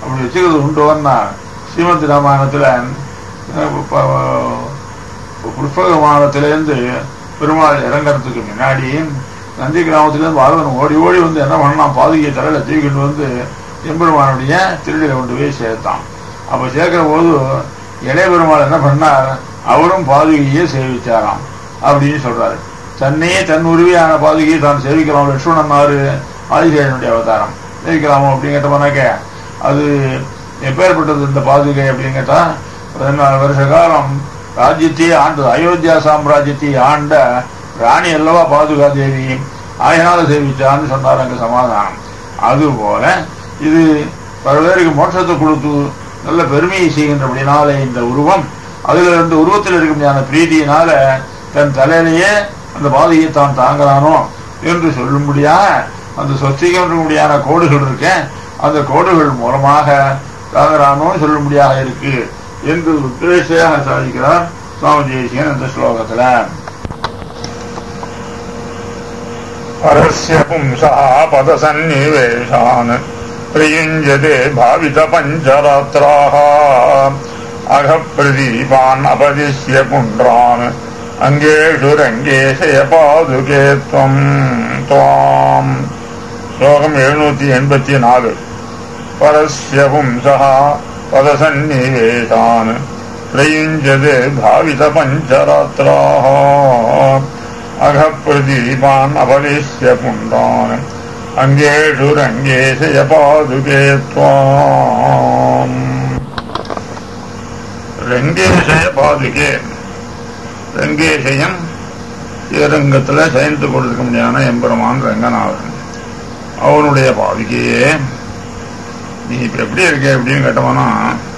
அப்படி வச்சுக்கிறது உண்டுவன்னா ஸ்ரீமத் ராமாயணத்துல அஹ், ப- புஷ்பக விமானத்திலேருந்து பெருமாள் இறங்கறதுக்கு முன்னாடி நந்தி கிராமத்திலேருந்து வாரதன் ஓடி ஓடி வந்து என்ன பண்ணலாம் பாதுகையை தலையில தூக்கிட்டு வந்து எம்பெருமானுடைய திருடியில கொண்டு போய் சேர்த்தான் அப்ப சேர்க்கிற போது இளைய பெருமாள் என்ன பண்ணார் அவரும் பாதுகையை சேவிச்சாராம் அப்படின்னு சொல்றாரு தன்னையே தன் உருவியான பாதுகையை தான் சேவிக்கிறோம் லட்சுமணன்னாரு ஆதிசேயனுடைய அவதாரம் சேவிக்கலாமோ அப்படின்னு கேட்டோம்னாக்க அது எப்பேற்பட்டது இந்த பாதுகை அப்படின்னு கேட்டா பதினாலு வருஷ காலம் ராஜ்யத்தையே ஆண்டது அயோத்தியா சாம்ராஜ்யத்தை ஆண்ட ராணி அல்லவா பாதுகா தேவி ஆயினால சேவிச்சான்னு சொன்னார் அங்க சமாதானம் அதுபோல இது பல பேருக்கு மோட்சத்தை கொடுத்து நல்ல பெருமையை செய்கின்றபடினால இந்த உருவம் அதுல இருந்து உருவத்தில் இருக்க பிரீதியினால தன் தலையிலேயே அந்த பாதையை தான் தாங்குறானோ என்று சொல்லும்படியா அந்த சொத்திகமுடியான கோடுகள் இருக்க அந்த கோடுகள் மூலமாக தாங்குறானோ சொல்லும்படியாக இருக்கு என்று உத்தேசையாக சாதிக்கிறார் சுவாமி தேசியன் இந்த ஸ்லோகத்துல பரஸ்ய பும்சா பதசன்னிவேஷான் பிரயுஞ்சதே பாவித பஞ்சராத்திராः அகப்பிரதீபான் அபதிஷ்ய புண்ட்ரான் அங்கேஷு ரங்கேஷய பாதுகே त्वम् त्वाम् ஸ்லோகம் எழுநூத்தி எண்பத்தி நாலு பரஸ்ய பும்சः பதசன்னிவேஷான் பிரயுஞ்சதே பாவித பஞ்சராத்திராः அகப்பிரதீபான் அபலிஷ்ய புண்டான் அங்கேஷு ரங்கேஷய பாதுகே त्वाम् ரங்கேஷய பாதுகே ரங்கேஷயம் ஸ்ரீரங்கத்துல சயனித்துக் கொண்டிருக்க முடியாத எம்பெருமான் ரங்கநாதன் அவனுடைய பாதுகையே நீ இப்ப எப்படி இருக்க அப்படின்னு கேட்டவனா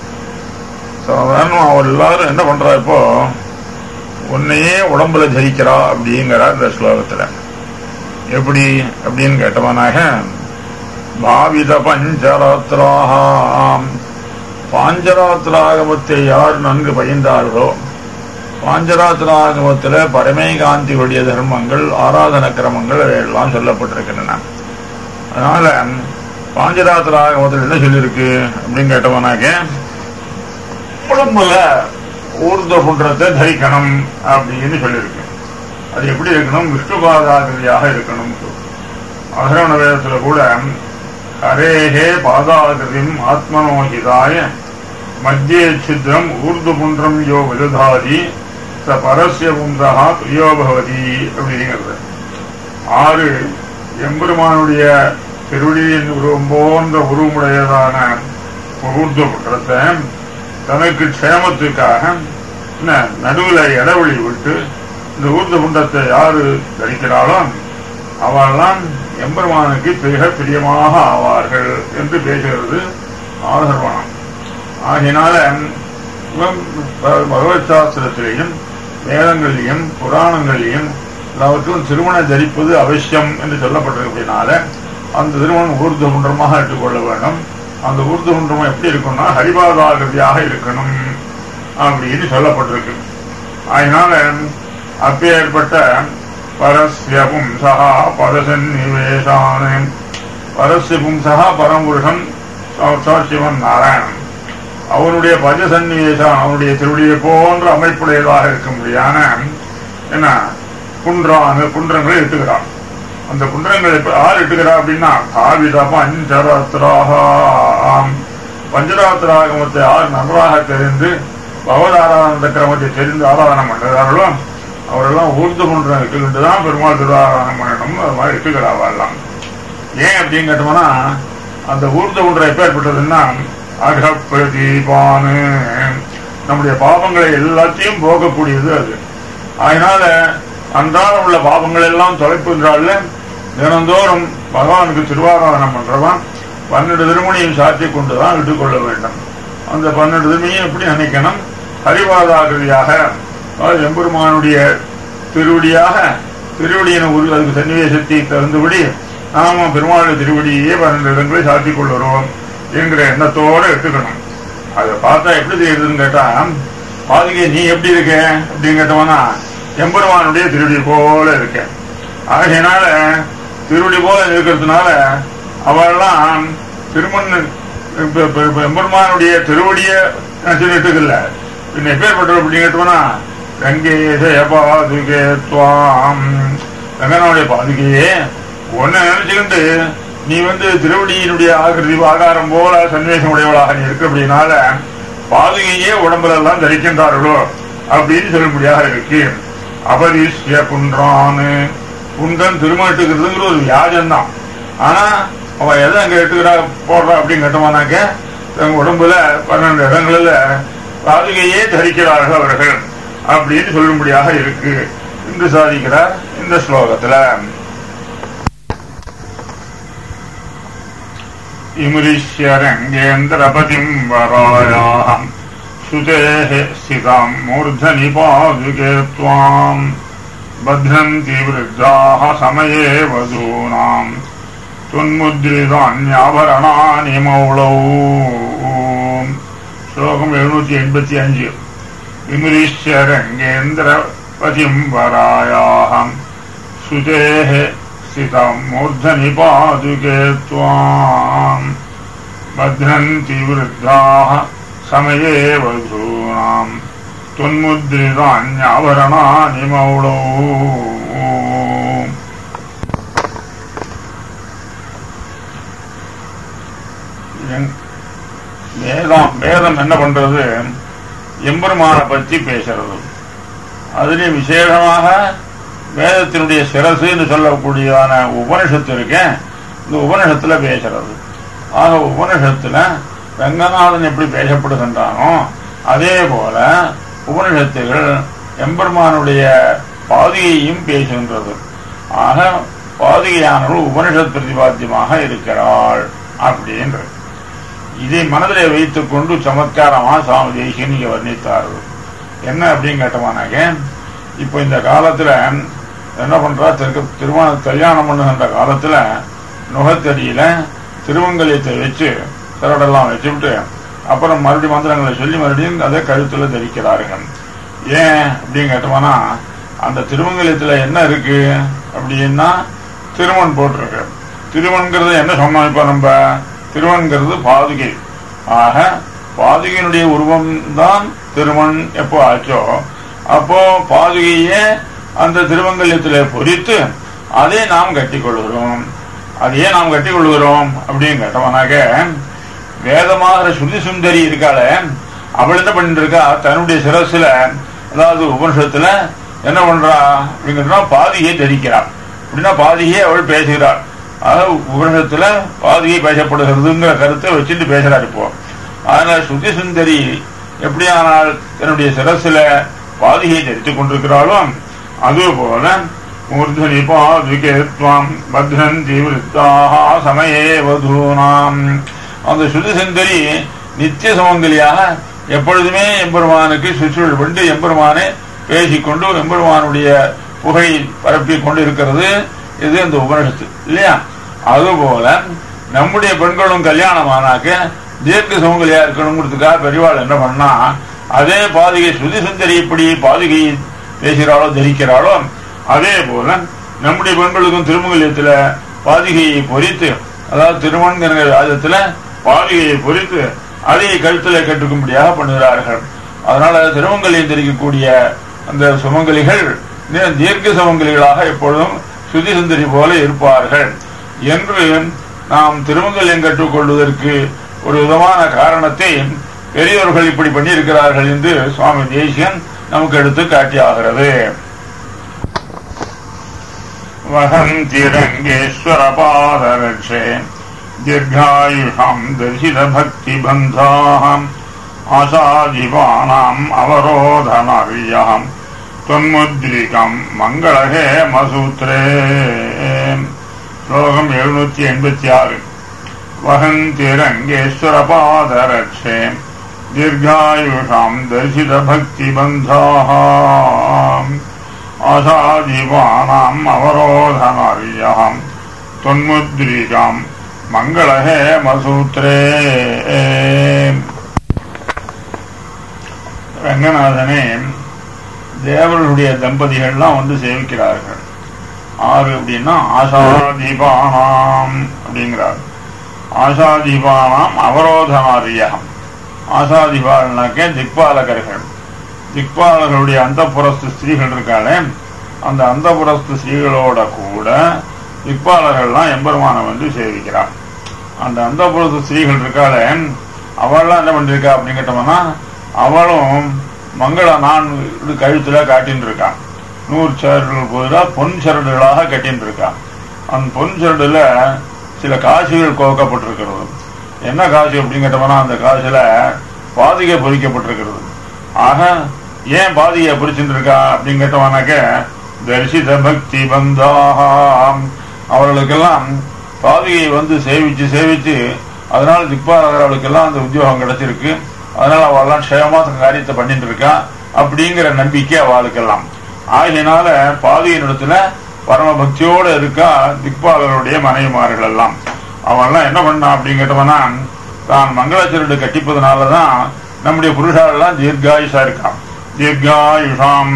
சாதாரண அவர் எல்லாரும் என்ன பண்றா இப்போ உன்னையே உடம்புல தரிக்கிறா அப்படிங்கிறார் இந்த ஸ்லோகத்துல எப்படி அப்படின்னு கேட்டவனாக பாவித பஞ்சராத்திராம் பாஞ்சராத்திராகமத்தை யார் நன்கு பயின்றார்களோ பாஞ்சராத்திராகமத்தில் பரமேகாந்தியுடைய தர்மங்கள் ஆராதன கிரமங்கள் எல்லாம் சொல்லப்பட்டிருக்கின்றன அதனால பாஞ்சராத்திராகமத்தில் என்ன சொல்லியிருக்கு அப்படின்னு கேட்டவனாக்க உடம்புல ஊர்த குன்றத்தை தரிக்கணும் அப்படின்னு சொல்லியிருக்கு அது எப்படி இருக்கணும் விஷ்ணுபாதாகிரியாக இருக்கணும் அகரண வேதத்துல கூட ஹரேஹே பாதாகிருதிம் ஆத்மனோகிதாய மத்தியே சித்திரம் ஊர்து குன்றம் யோ விருதாதி ச பரஸ்ய பும்சா பிரியோ பவதி அப்படிங்கிறது ஆறு எம்பெருமானுடைய திருவடியின் உருவம் போன்ற உருவமுடையதான ஊர்து குன்றத்தை தனக்கு க்ஷேமத்துக்காக என்ன, நடுவுல இடைவெளி விட்டு இந்த ஊர்த குண்டத்தை யாரு தரிக்கிறாளோ அவெல்லாம் எம்பெருமானுக்கு மிக பிரியமாக ஆவார்கள் என்று பேசுகிறது ஆதர்வனம் ஆகினால இவன் ப- பகவத் சாஸ்திரத்திலேயும் வேதங்களிலும் புராணங்களிலும் எல்லாவற்றும் திருமணம் தரிப்பது அவசியம் என்று சொல்லப்பட்டிருக்கிறதுனால அந்த திருமணம் ஊர்த குன்றமாக எடுத்துக்கொள்ள வேண்டும் அந்த ஊர்த குன்றம் எப்படி இருக்கும்னா ஹரிபாதாகிருதியாக இருக்கணும் அப்படின்னு சொல்லப்பட்டிருக்கு அதனால அப்பேற்பட்ட பரஸ்ய பும்சா பரசன்னிவேசான பரஸ்ய பும்சா பரம்புருஷன் சாட்சாத் சிவன் நாராயணன் அவனுடைய பஜசன்னிவேசம் அவனுடைய திருவடியை போன்ற அமைப்புடையதாக இருக்கும்படியான என்ன குன்றான் குன்றங்களை இட்டுகிறான் அந்த குன்றங்களை இப்ப யார் இட்டுகிறா அப்படின்னா காவித பஞ்சராத்திராக பஞ்சராத்திராகமத்தை யார் நன்றாக தெரிந்து பகவதாராதன கிரமத்தை தெரிந்து ஆராதனம் பண்ணுறார்களோ அவரெல்லாம் ஊர்ந்து குன்றம் இருக்குன்ட்டு தான் பெருமாள் திருவாராதனம் பண்ணணும் அது மாதிரி இட்டுகிறாவெல்லாம் ஏன் அப்படின்னு கேட்டோம்னா அந்த ஊர்த குன்றம் எப்பேற்பட்டதுன்னா அகப்பிரதீபானு நம்முடைய பாவங்களை எல்லாத்தையும் போகக்கூடியது அது அதனால அன்றாடம் உள்ள பாவங்கள் எல்லாம் தொலைப்புன்றால தினந்தோறும் பகவானுக்கு திருவாராதனம் பண்றவன் பன்னெண்டு திருமணியும் சாத்தி கொண்டுதான் இட்டுக்கொள்ள வேண்டும் அந்த பன்னெண்டு திருமணியும் எப்படி நினைக்கணும் ஹரிவாதாகிருதியாக அதாவது எம்பெருமானுடைய திருவடியாக திருவடியின உரு அதுக்கு சன்னிவேசத்தை தகுந்தபடி நாம பெருமாள் திருவடியே பன்னெண்டு இடங்களை சாத்திக் கொள்ளுறோம் என்கிற எண்ணத்தோட எடுத்துக்கணும் அதை பார்த்தா எப்படி தெரியுதுன்னு கேட்டா பாதுகை நீ எப்படி இருக்க அப்படின்னு கேட்டவனா எம்பெருமானுடைய திருவடி போல இருக்க ஆகையினால திருவடி போல இருக்கிறதுனால அவெல்லாம் திருமண் இப்ப இப்ப- இப்ப எம்பெருமானுடைய திருவடிய நினைச்சுட்டுல பின்ன எப்பேற்பட்டவர் அப்படின்னு கேட்டோம்னா ரங்கேசய பாதுகே துவாம் ரங்கனுடைய பாதுகையே ஒன்ன நினைச்சுக்கிட்டு நீ வந்து திருவடியினுடைய ஆகிருதி ஆகாரம் போல சன்னிவேசம் உடையவளாக நீ இருக்கு அப்படின்னால பாதுகையே உடம்புல எல்லாம் தரிக்கின்றார்களோ அப்படின்னு சொல்லும்படியாக இருக்கு அபரிஷ்ய குன்றான்னு குன்றன் திருமட்டுக்கிறதுங்கிற ஒரு வியாஜம் தான் ஆனா அவன் எதை அங்க எடுத்துக்கிறா போடுறா அப்படின்னு கேட்டோம்னாக்க தங்க உடம்புல பன்னெண்டு இடங்களில் பாதுகையே தரிக்கிறார்கள் அவர்கள் அப்படின்னு சொல்லும்படியாக இருக்கு என்று சாதிக்கிறார் இந்த ஸ்லோகத்துல இமுரிஷ்ய ரங்கேந்திரபதிம் வராயாம் சுதேः स्थिताम् मूर्धनि पादुके त्वाम् बध्नन्ति वृद्धाः समये वधूनाम् துன்முத்ரிதான்யாபரணானி மௌளௌ ஸ்லோகம் எழுநூத்தி எண்பத்தி அஞ்சு விமுரீஸ்வரங்கேந்திர பதிம் வராயாகம் சுதேः ஸ்திதம் மூர்धनि பாதுகே त्वाम् बध्नन्ति वृद्धाः समये वधूनाम् त्वन्मुद्रितान्याभरणानि मौळौ என்- வேதம் வேதம் என்ன பண்றது எம்பெருமானை பற்றி பேசுறது அதுலயும் விசேஷமாக வேதத்தினுடைய சிரசுன்னு சொல்லக்கூடியதான உபனிஷத்து இருக்கேன் இந்த உபனிஷத்துல பேசுறது ஆக உபனிஷத்துல ரங்கநாதன் எப்படி பேசப்படுகின்றானோ அதே போல உபனிஷத்துகள் எம்பெருமானுடைய பாதியையும் பேசுகின்றது ஆக பாதிகையானவள் உபனிஷத் பிரதிபாத்தியமாக இருக்கிறாள் அப்படின்றது இதை மனதிலே வைத்துக் கொண்டு சமத்காரமா சுவாமி தேசியன் இங்க வர்ணித்தார்கள் என்ன அப்படின்னு கேட்டோமானாக்க இப்போ இந்த காலத்துல என்ன பண்றா திரு திருமண கல்யாணம் பண்ணுகின்ற காலத்துல நுகத்தடியில திருமங்கலியத்தை வச்சு திரடெல்லாம் வச்சுவிட்டு அப்புறம் மறுபடியும் மந்திரங்களை சொல்லி மறுபடியும் அதை கழுத்துல தரிக்கிறார்கள் ஏன் அப்படின்னு கேட்டோம்னா அந்த திருமங்கலியத்துல என்ன இருக்கு அப்படின்னா திருமண் போட்டிருக்கு திருமண்கிறது என்ன சொன்னோம் இப்ப நம்ம திருமண்கிறது பாதுகை ஆக பாதுகையினுடைய உருவம் தான் திருமண் எப்போ ஆச்சோ அப்போ பாதுகையே அந்த திருமங்கல்யத்திலே பொறித்து அதை நாம் கட்டிக் கொள்கிறோம் அதையே நாம் கட்டிக் கொள்கிறோம் அப்படின்னு கேட்டோம்னாக்க வேதமாகிற சுருதி சுந்தரி இருக்காள அவள் என்ன பண்ணிட்டு இருக்கா தன்னுடைய சிரசுல அதாவது உபனிஷத்துல என்ன பண்றா அப்படிங்கிறா பாதியை தரிக்கிறாள் அப்படின்னா பாதியை அவள் பேசுகிறாள் ஆக உபனிஷத்துல பாதியை பேசப்படுகிறதுங்கிற கருத்தை வச்சுட்டு பேசுறார் இப்போ அதனால சுத்தி சுந்தரி எப்படியானால் தன்னுடைய சிரசுல பாதியை தரித்துக் கொண்டிருக்கிறாளோ அதே போல மூர்தனி பாதுகேத்வாம் பத்ரந்தி விருத்தாக சமயே வதூனாம் அந்த சுதி சுந்தரி நித்திய சுமங்கலியாக எப்பொழுதுமே எம்பெருமானுக்கு சுற்றுள் கொண்டு எம்பெருமானை பேசிக்கொண்டு எம்பெருமானுடைய புகை பரப்பிக் கொண்டு இருக்கிறது இது இந்த உபனிஷத்து இல்லையா அதுபோல நம்முடைய பெண்களும் கல்யாணமானாக்க தீர்க்க சுமங்கலியா இருக்கணுங்கிறதுக்காக பெரியவாள் என்ன பண்ணா அதே பாதுகை சுதி சுந்தரி எப்படி பாதுகை பேசுகிறாளோ தரிக்கிறாளோ அதே போல நம்முடைய பெண்களுக்கும் திருமங்கல்யத்துல பாதுகையை பொறித்து அதாவது திருமண்கிற ராஜத்துல பாதுகையை பொறித்து அதை கழுத்துல கட்டுக்கும்படியாக பண்ணுகிறார்கள் அதனால திருமங்கல்யம் தெரிவிக்கக்கூடிய அந்த சுமங்கலிகள் நே- தீர்க்க சுமங்கலிகளாக எப்பொழுதும் சுதி சுந்தரி போல இருப்பார்கள் என்று நாம் திருமங்கல்யம் கற்றுக்கொள்வதற்கு ஒரு விதமான காரணத்தை பெரியவர்கள் இப்படி பண்ணியிருக்கிறார்கள் என்று சுவாமி தேசியன் நமக்கு எடுத்து காட்டியாகிறது वहन्ति रङ्गेश्वरपादरक्षे दीर्घायुषाम् दर्शितभक्तिबन्धाः आशाधिपानाम् अवरोधनर्यः त्वन्मुद्रिकम् मङ्गलहेमसूत्रे श्लोकम् எழுநூத்தி எண்பத்தி ஆறு वहन्ति रङ्गेश्वरपादरक्षे दीर्घायुषाम् दर्शितभक्तिबन्धाः आशाधिपानाम् अवरोधनर्यहम् त्वन्मुद्रिकाम् மங்களஹேமசூத்ரே ரங்கநாதனே தேவர்களுடைய தம்பதிகள்லாம் வந்து சேவிக்கிறார்கள் ஆறு அப்படின்னா ஆசாதீபானாம் அப்படிங்கிறார் ஆசாதிபானாம் அவரோதனாரியம் ஆசாதிபாலனாக்கே திக்பாலகர்கள் திக்பாலர்களுடைய அந்த ஸ்திரீகள் இருக்காளே அந்த அந்த ஸ்திரீகளோட கூட திக்பாலர்கள்லாம் எம்பெருமானை வந்து சேவிக்கிறார் அந்த அந்த ஸ்திரீகள் இருக்காளே அவள்லாம் என்ன பண்ணிருக்கா அப்படின்னு கேட்டோம்னா அவளும் மங்கள நான் கழுத்துல காட்டின்னு இருக்கான் நூறு சரடுகள் போதுடா பொன் சரடுகளாக கட்டின்னு இருக்கான் அந்த பொன் சரடுல சில காசுகள் கோக்கப்பட்டிருக்கிறது என்ன காசு அப்படின்னு கேட்டோம்னா அந்த காசுல பாதிகை பொறிக்கப்பட்டிருக்கிறது ஆக ஏன் பாதிகை பொறிச்சுட்டு இருக்கா அப்படின்னு கேட்டோம்னாக்க தரிசித பக்தி பந்தாம் அவர்களுக்கெல்லாம் பாதிகையை வந்து சேவிச்சு சேவிச்சு அதனால திக்பாலகர்களுக்கெல்லாம் அந்த உத்தியோகம் கிடைச்சிருக்கு அதனால அவெல்லாம் க்ஷேமா தன் காரியத்தை பண்ணிட்டு இருக்கா அப்படிங்கிற நம்பிக்கை அவளுக்கெல்லாம் ஆகியனால பாதியின் இடத்துல பரம பக்தியோட இருக்கா திக்பாலருடைய மனைவிமார்கள் எல்லாம் அவெல்லாம் என்ன பண்ணா அப்படின்னு கேட்டவனா தான் மங்களச்சரடு கட்டிப்பதனாலதான் நம்முடைய புருஷாலெல்லாம் தீர்காயுஷா இருக்கான் தீர்காயுஷாம்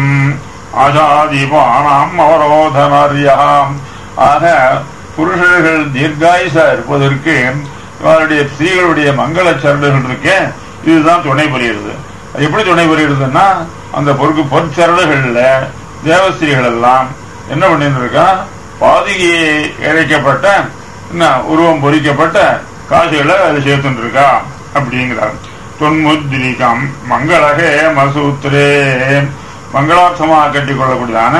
ஆசாதீபானாம் அவரோதனாரியாம் ஆக புருஷர்கள் தீர்காயுஷா இருப்பதற்கு அவருடைய ஸ்திரீகளுடைய மங்கள சரடுகள் இருக்கே இதுதான் துணை புரியுது அது எப்படி துணை புரியுதுன்னா அந்த பொறுக்கு பொற்சரடுகள்ல தேவஸ்திரிகள் எல்லாம் என்ன பண்ணிட்டு இருக்கா பாதிகையை இறைக்கப்பட்ட என்ன உருவம் பொறிக்கப்பட்ட காசுகளை அது சேர்த்துட்டு இருக்கா அப்படிங்கிறார் தொன்முத்ரிகம் மங்களகே மசூத்திரே மங்களார்த்தமாக கட்டி கொள்ளக்கூடியதான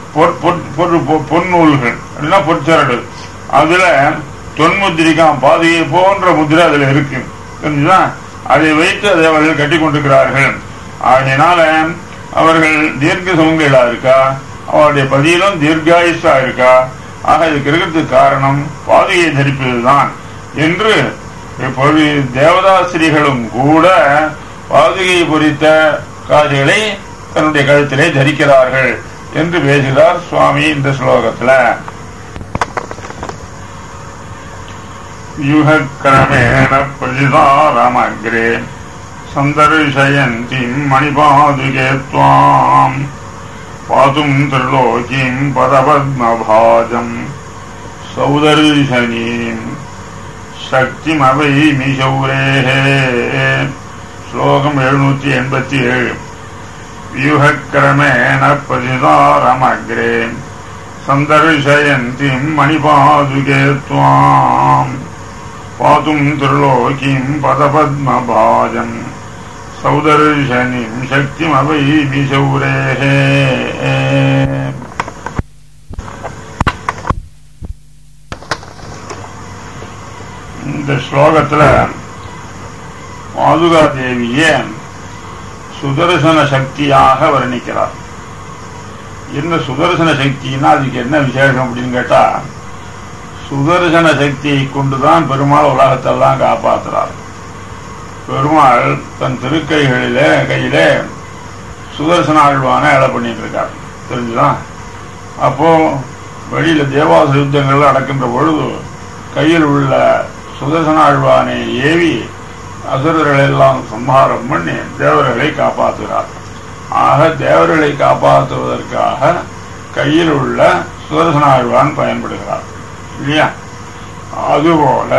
பொன்னூல்கள் அப்படின்னா பொற்சரடு அதுல தொன்முத்திரிக்காம் பாதையை போன்ற முத்திரை அதுல இருக்கு தெரிஞ்சுதா அதை வைத்து அதை அவர்கள் கட்டி கொண்டிருக்கிறார்கள் ஆகையினால அவர்கள் தீர்க்க சுமங்களா இருக்கா அவருடைய பதியிலும் தீர்காயுஷா இருக்கா ஆக இதுக்கு இருக்கிறதுக்கு காரணம் பாதையை தரிப்பதுதான் என்று இப்பொழுது தேவதாசிரிகளும் கூட பாதுகையை பொறித்த காசுகளை தன்னுடைய கழுத்திலே தரிக்கிறார்கள் என்று பேசுகிறார் சுவாமி இந்த ஸ்லோகத்துல யுகக்கிரமேண பிரதிதாரமக்ரே சந்தர்ஷயந்திம் மணிபாதுகே त्वाम् பாதும் திரிலோகிம் பதபத்மபாஜம் சௌதர்ஷனீம் சக்திமவை மிசௌரேஹே ஸ்லோகம் எழுநூற்றி எண்பத்தி ஏழு व्यूहक्रमेण प्रतिदारमग्रे सन्दर्शयन्तीम् मणिपादुके त्वाम् पातुम् त्रिलोकीम् पदपद्मभाजम् सौदर्शनीम् शक्तिमवैमि शौरेः இந்த ஸ்லோகத்துல பாதுகா தேவியே சுதர்சன சக்தியாக வர்ணிக்கிறார் என்ன சுதர்சன சக்தின்னா அதுக்கு என்ன விசேஷம் அப்படின்னு கேட்டா சுதர்சன சக்தியை கொண்டுதான் பெருமாள் உலகத்தெல்லாம் காப்பாற்றுறார் பெருமாள் தன் திருக்கைகளிலே கையிலே சுதர்சன ஆழ்வான இலை பண்ணிட்டு இருக்கார் தெரிஞ்சுதான் அப்போ வெளியில தேவாச யுத்தங்கள் நடக்கின்ற பொழுது கையில் உள்ள சுதர்சன ஆழ்வானை ஏவி அசுரர்களை எல்லாம் சம்ஹாரம் பண்ணி தேவர்களை காப்பாற்றுகிறார் ஆக தேவர்களை காப்பாற்றுவதற்காக கையில் உள்ள சுதர்சனாழ்வான் பயன்படுகிறார் இல்லையா அதுபோல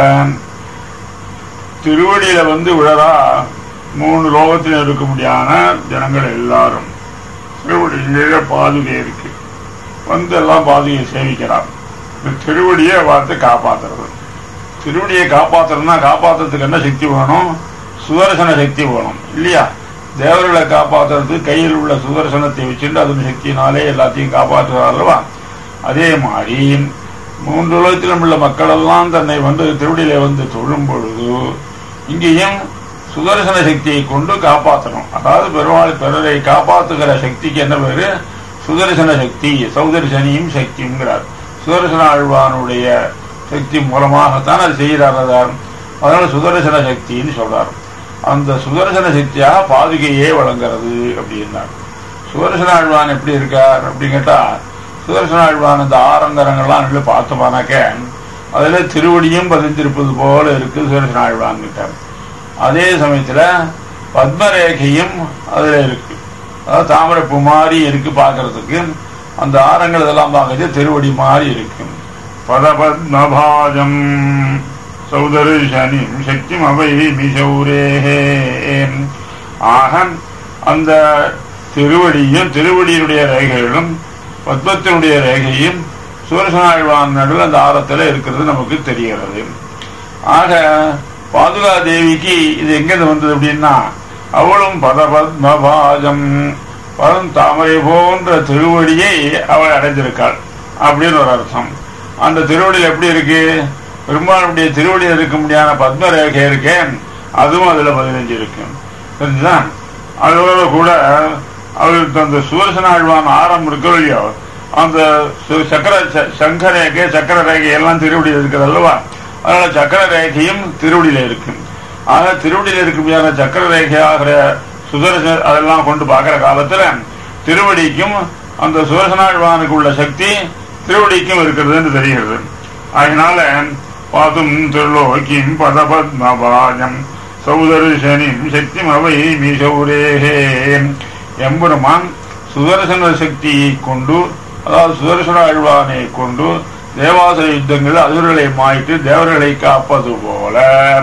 திருவடியில வந்து விழறா மூணு லோகத்தில் இருக்க முடியாத ஜனங்கள் எல்லாரும் திருவடியில பாதுகை இருக்கு வந்து எல்லாம் பாதுகையை சேவிக்கிறார் இந்த திருவடியை பார்த்து காப்பாத்துறது திருவடியை காப்பாத்துறதுனா காப்பாத்துறதுக்கு என்ன சக்தி வேணும் சுதர்சன சக்தி வேணும் இல்லையா தேவர்களை காப்பாத்துறதுக்கு கையில் உள்ள சுதர்சனத்தை வச்சுட்டு அதன் சக்தியினாலே எல்லாத்தையும் காப்பாற்றுவார் அல்லவா அதே மாதிரி மூன்று உலகத்திலும் உள்ள மக்கள் எல்லாம் தன்னை வந்து திருவடியில வந்து தொழும் பொழுது இங்கேயும் சுதர்சன சக்தியை கொண்டு காப்பாற்றணும் அதாவது பெருமாள் பிறரை காப்பாற்றுகிற சக்திக்கு என்ன பேரு சுதர்சன சக்தி சௌதர்சனியும் சக்திங்கிறார் சுதர்சன ஆழ்வானுடைய சக்தி மூலமாகத்தான் அது செய்கிறார் அதனால சுதர்சன சக்தின்னு சொல்றார் அந்த சுதர்சன சக்தியாக பாதுகையே வழங்குறது அப்படின்னார் சுதர்சன ஆழ்வான் எப்படி இருக்கார் அப்படின்னு கேட்டா சுதர்சன ஆழ்வான் இந்த ஆரங்கரங்கள்லாம் நின்று பார்த்தோமானாக்க அதுல திருவடியும் பதிந்திருப்பது போல இருக்கு சுதர்சன ஆழ்வான் கிட்ட அதே சமயத்துல பத்மரேகையும் அதுல இருக்கு அதாவது தாமரைப்பூ மாதிரி இருக்கு பாக்குறதுக்கு அந்த ஆரங்கள் இதெல்லாம் பார்க்கறது திருவடி மாதிரி இருக்கு பதபத்மபாஜம் சௌதரிஷனி சக்தி அவை மிசௌரேஹே ஆக அந்த திருவடியும் திருவடியினுடைய ரேகைகளும் பத்மத்தினுடைய ரேகையும் சூரசனாழ்வான் நடுவில் அந்த ஆரத்தில் இருக்கிறது நமக்கு தெரிகிறது ஆக பாதுகா தேவிக்கு இது எங்கிருந்து வந்தது அப்படின்னா அவளும் பதபத்மபாஜம் பரம் தாமரை போன்ற திருவடியை அவள் அடைஞ்சிருக்காள் அப்படின்னு ஒரு அர்த்தம் அந்த திருவடியில் எப்படி இருக்கு பெருமாளுடைய திருவடியில் இருக்க முடியாத பத்ம ரேகை இருக்கே அதுவும் அதுல பதினஞ்சு இருக்கு தெரிஞ்சுதான் அதோட கூட அவருக்கு அந்த சுதர்சனாழ்வான் ஆரம் இருக்கோ இல்லையோ அந்த சு- சக்கர ச- சங்க ரேகை சக்கர ரேகை எல்லாம் திருவடியில் இருக்குது அல்லவா அதனால சக்கர ரேகையும் திருவடியில இருக்கு ஆக திருவடியில் இருக்க முடியாத சக்கர ரேகையாகிற சுதர்சன அதெல்லாம் கொண்டு பார்க்கிற காலத்துல திருவடிக்கும் அந்த சுதர்சனாழ்வானுக்கு உள்ள சக்தி திருவடிக்கும் இருக்கிறதுன்னு தெரிகிறது அதனால பாதும் திருலோக்கிம் பதபத்மபாஜம் சௌதர்ஷனிம் சக்தி அவை மீசௌரேஹே எம்பெருமான் சுதர்சன சக்தியை கொண்டு அதாவது சுதர்சன ஆழ்வானை கொண்டு தேவாசுர யுத்தங்கள் அசுரர்களை மாய்த்து தேவர்களை காப்பது போல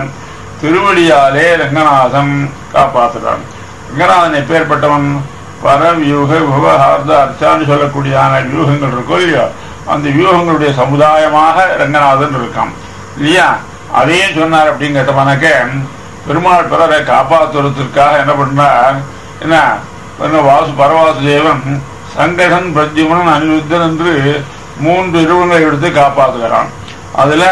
திருவடியாலே ரங்கநாதன் காப்பாற்றுறான் ரங்கநாதன் எப்பேற்பட்டவன் பர வியூக விவகார்த்த அர்ச்சான்னு சொல்லக்கூடியான வியூகங்கள் இருக்கோ இல்லையோ அந்த வியூகங்களுடைய சமுதாயமாக ரங்கநாதன் இருக்கான் இல்லையா அதையும் சொன்னார் அப்படின்னு கேட்டவனாக்க பெருமாள் பிறரை காப்பாற்றுவதற்காக என்ன பண்ணார் என்ன என்ன வாசு பரவாசுதேவன் சங்கடன் பிரத்யுமனன் அனிருத்தன் என்று மூன்று இருவங்களை எடுத்து காப்பாற்றுகிறான் அதுல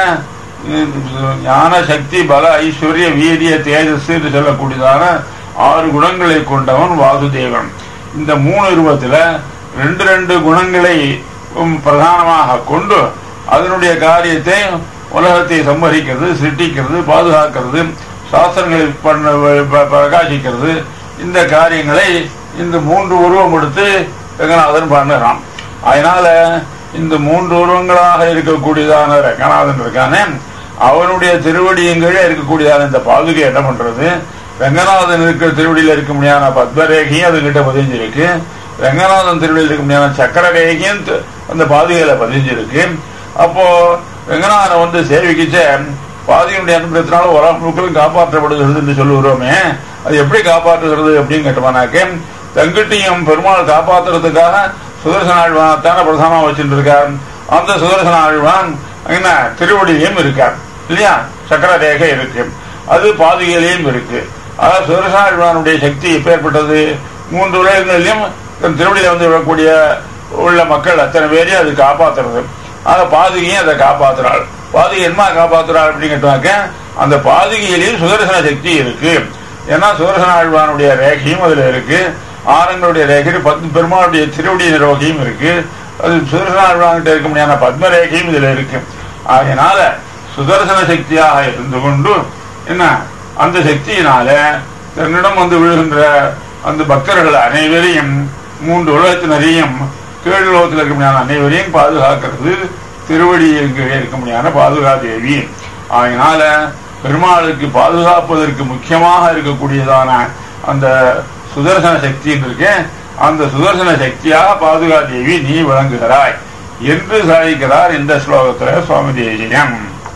உம், ஞான சக்தி பல ஐஸ்வர்ய வீரிய தேஜஸ் என்று சொல்லக்கூடியதான ஆறு குணங்களை கொண்டவன் வாசுதேவன் இந்த மூணு உருவத்துல ரெண்டு ரெண்டு குணங்களை உம், பிரதானமாக கொண்டு அதனுடைய காரியத்தை உலகத்தை சம்பரிக்கிறது சிருஷ்டிக்கிறது பாதுகாக்கிறது சாஸ்திரங்களை பண்ண ப- பிரகாசிக்கிறது இந்த காரியங்களை இந்த மூன்று உருவம் எடுத்து ரங்கநாதன் பண்ணுறான் அதனால இந்த மூன்று உருவங்களாக இருக்கக்கூடியதான ரங்கநாதன் இருக்கானே அவனுடைய திருவடியின் கீழே இருக்கக்கூடியதான இந்த பாதுகை என்ன பண்றது ரங்கநாதன் இருக்கிற திருவடியில் இருக்க முடியாத பத்மரேகையும் அதுகிட்ட பதிஞ்சிருக்கு ரங்கநாதன் திருவடியில் இருக்க முடியாத சக்கர ரேகையும் த- அந்த பாதுகையில பதிஞ்சிருக்கு அப்போ ரங்கநாதனை வந்து சேவிக்கிச்ச பாதியினுடைய அனுபவத்தினால உலகம் முழுக்களும் காப்பாற்றப்படுகிறது என்று சொல்லுகிறோமே அது எப்படி காப்பாற்றுகிறது அப்படின்னு கேட்டோம்னாக்க தங்கிட்டையும் பெருமாள் காப்பாற்றுறதுக்காக சுதர்சன ஆழ்வானத்தான பிரதானமா வச்சுட்டு இருக்கார் அந்த சுதர்சன ஆழ்வான் என்ன திருவடியிலையும் இருக்கார் இல்லையா சக்கர ரேகை இருக்கு அது பாதுகையிலையும் இருக்கு அதாவது சுதர்சன ஆழ்வானுடைய சக்தி எப்பேற்பட்டது மூன்று உலகங்களிலும் தன் திருவடியில வந்து விடக்கூடிய உள்ள மக்கள் அத்தனை பேரையும் அது காப்பாத்துறது ஆக பாதுகையும் அதை காப்பாத்துறாள் பாதுகை என்ன காப்பாத்துறாள் அப்படின்னு கேட்டாக்க அந்த பாதுகையிலையும் சுதர்சன சக்தி இருக்கு ஏன்னா சுதர்சன ஆழ்வானுடைய ரேகையும் அதுல இருக்கு ஆரங்களுடைய ரேகை பத்து பெருமாளுடைய திருவடிய ரோகியும் இருக்கு அது சுதர்சன ஆழ்வான்கிட்ட இருக்க முடியாத பத்ம ரேகையும் இதுல இருக்கு ஆகையினால சுதர்சன சக்தியாக இருந்து கொண்டு என்ன அந்த சக்தியினால தன்னிடம் வந்து விழுகின்ற அந்த பக்தர்கள் அனைவரையும் மூன்று உலகத்தினரையும் கீழ் உலகத்தில் இருக்க முடியாத அனைவரையும் பாதுகாக்கிறது திருவடியின் கீழே இருக்க முடியாத பாதுகா தேவி அதனால பெருமாளுக்கு பாதுகாப்பதற்கு முக்கியமாக இருக்கக்கூடியதான அந்த சுதர்சன சக்தி இருக்கு அந்த சுதர்சன சக்தியாக பாதுகா தேவி நீ விளங்குகிறாய் என்று சாதிக்கிறார் இந்த ஸ்லோகத்துல சுவாமி தேசியம்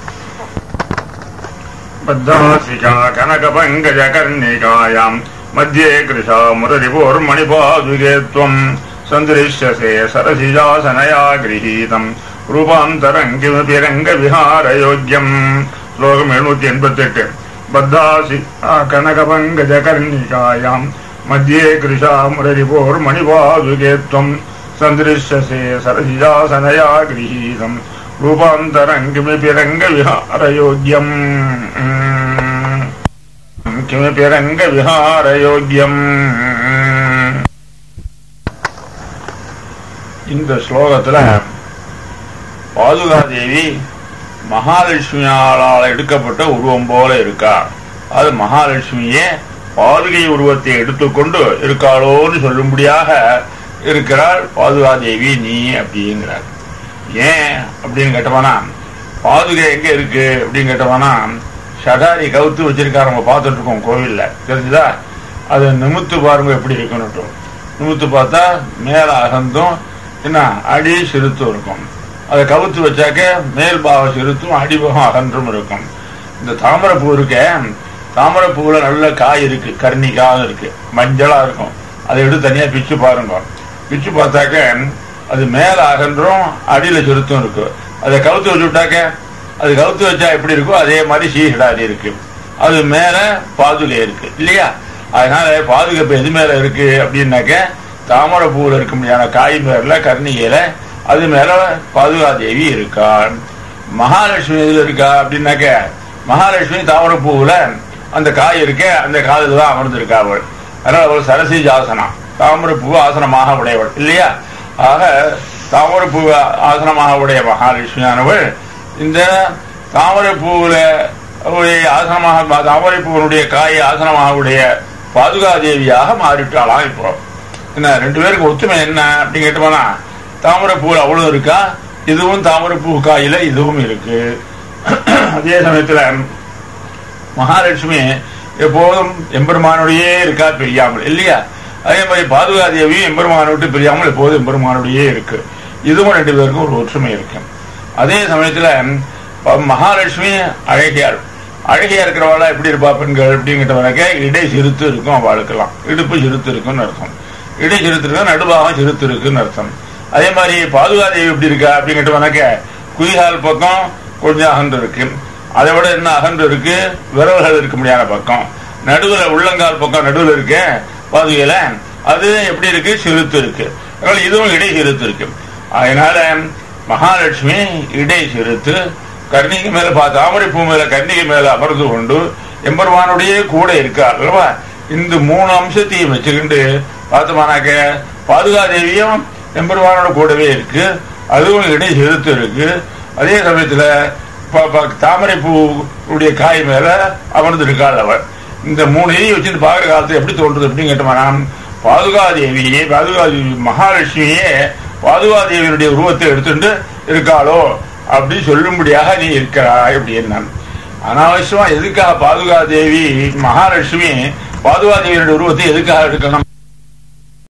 பத்தாசிகா கனகபங்கஜ கர்ணிகாயாம் மத்தியே கிருஷா முரரிபோர்மணிபாதுகே त्वम् सन्दृश्यसे सरसिजासनया गृहीतम् ரூபாந்தரம் கிமபி ரங்க விஹாரயோக்கியம் ஸ்லோகம் எழுநூத்தி எண்பத்தி எட்டு பத்தாசி கனகபங்கஜ கர்ணிகாயாம் மத்தியே கிருஷா முரரிபோர் மணிபாதுகேத்வம் சந்திருஷ்யசே சரசிஜாசனயா கிரகீதம் ரூபாந்தரம் கிமபி ரங்க விஹாரயோக்கியம் கிமபி ரங்க விஹாரயோக்கியம் இந்த ஸ்லோகத்துல பாதுகாதேவி மகாலட்சுமியால் எடுக்கப்பட்ட உருவம் போல இருக்கா அது மகாலட்சுமியே பாதுகை உருவத்தை எடுத்துக்கொண்டு இருக்காளோன்னு சொல்லும்படியாக இருக்கிறாள் பாதுகாதேவி நீ அப்படிங்கிறார் ஏன் அப்படின்னு கேட்டவானா பாதுகை எங்க இருக்கு அப்படின்னு கேட்டவானா ஷடாரி கவுத்து வச்சிருக்காரு நம்ம பார்த்துட்டு இருக்கோம் கோவில்ல தெரிஞ்சுதா அதை நிமித்து பாருங்க எப்படி இருக்குன்னு நிமித்து பார்த்தா மேல அகந்தும் என்ன அடி சிறுத்தும் இருக்கும் அதை கவுத்து வச்சாக்க மேல் பாக சிறுத்தும் அடிபாகம் அகன்றும் இருக்கும் இந்த தாமரைப்பூ இருக்க தாமரைப்பூவுல நல்ல காய் இருக்கு கர்ணிக்காக இருக்கு மஞ்சளா இருக்கும் அதை எடுத்து தனியா பிச்சு பாருங்க பிச்சு பார்த்தாக்க அது மேல அகன்றும் அடியில சுருத்தும் இருக்கு அதை கவுத்து வச்சு விட்டாக்க அது கவுத்து வச்சா எப்படி இருக்கோ அதே மாதிரி சீஹடாரி இருக்கு அது மேல பாதுகை இருக்கு இல்லையா அதனால பாதுகாப்பு எது மேல இருக்கு அப்படின்னாக்க தாமரை பூவில் இருக்க முடியாத காய் மேல கர்ணிகையில அது மேல பாதுகாதேவி இருக்கா மகாலட்சுமி எதுல இருக்கா அப்படின்னாக்க மகாலட்சுமி தாமரை பூவுல அந்த காய் இருக்க அந்த காதில் தான் அமர்ந்திருக்கா அவள் அதனால அவள் சரசிஜ ஆசனம் தாமரை பூ ஆசனமாக உடையவள் இல்லையா ஆக தாமரை பூ ஆசனமாக உடைய மகாலட்சுமியானவள் இந்த தாமரை பூவுல அவருடைய ஆசனமாக தாமரை பூவனுடைய காய் ஆசனமாக உடைய பாதுகாதேவியாக மாறிட்டாளாம் இப்போ என்ன ரெண்டு பேருக்கு ஒத்துமை என்ன அப்படின்னு கேட்டோம்னா தாமரை பூவில் அவ்வளவு இருக்கா இதுவும் தாமரை பூ காயில இதுவும் இருக்கு அதே சமயத்துல மகாலட்சுமி எப்போதும் எம்பெருமானுடையே இருக்கா பிரியாமல் இல்லையா அதே மாதிரி பாதுகாதேவியும் எம்பெருமானை விட்டு பிரியாமல் எப்போதும் எம்பெருமானுடையே இருக்கு இதுவும் ரெண்டு பேருக்கும் ஒரு ஒற்றுமை இருக்கு அதே சமயத்துல ப- மகாலட்சுமி அழகியார் அழகியா இருக்கிறவாளா எப்படி இருப்பா பெண்கள் அப்படிங்கிட்டவனாக்க இடை சிறுத்து இருக்கும் அவளுக்கெல்லாம் இடுப்பு சிறுத்து இருக்குன்னு அர்த்தம் இடை சிறுத்து இருக்கா நடுபாகம் சிறுத்து இருக்குன்னு அர்த்தம் அதே மாதிரி பாதுகாதேவி எப்படி இருக்கா அப்படிங்கிட்டவனாக்க குதிகால் பக்கம் கொஞ்சம் அகன்று இருக்கு அதை விட என்ன அகன்று இருக்கு விரல்கள் இருக்க முடியாத பக்கம் நடுவுல உள்ளங்கால் பக்கம் நடுவுல இருக்க பாதுகையில அது எப்படி இருக்கு சிறுத்து இருக்கு அதனால இதுவும் இடை சிறுத்து இருக்கு அதனால மகாலட்சுமி இடை சிறுத்து கர்ணிகை மேல பா தாமரை பூ மேல கர்ணிகை மேல அமர்ந்து கொண்டு எம்பெருமானுடைய கூட இருக்கார் அல்லவா இந்த மூணு அம்சத்தையும் வச்சுக்கிண்டு பார்த்தோமானாக்க பாதுகாதேவியும் எம்பெருமானோட கூடவே இருக்கு அதுவும் இடை செலுத்து இருக்கு அதே சமயத்துல ப- ப- தாமரை பூ உடைய காய் மேல அமர்ந்து இருக்காள் அவள் இந்த மூணு எதியை வச்சுட்டு பாக்குற காலத்துல எப்படி தோன்றுது அப்படின்னு கேட்டோம்னா பாதுகாதேவியே பாதுகாதேவி மகாலட்சுமியே பாதுகாதேவியினுடைய உருவத்தை எடுத்துட்டு இருக்காளோ அப்படி சொல்லும்படியாக நீ இருக்கிறாய் அப்படின்னு அனாவசியமா எதுக்காக பாதுகாதேவி மகாலட்சுமி பாதுகாதேவியினுடைய உருவத்தை எதுக்காக எடுக்கணும்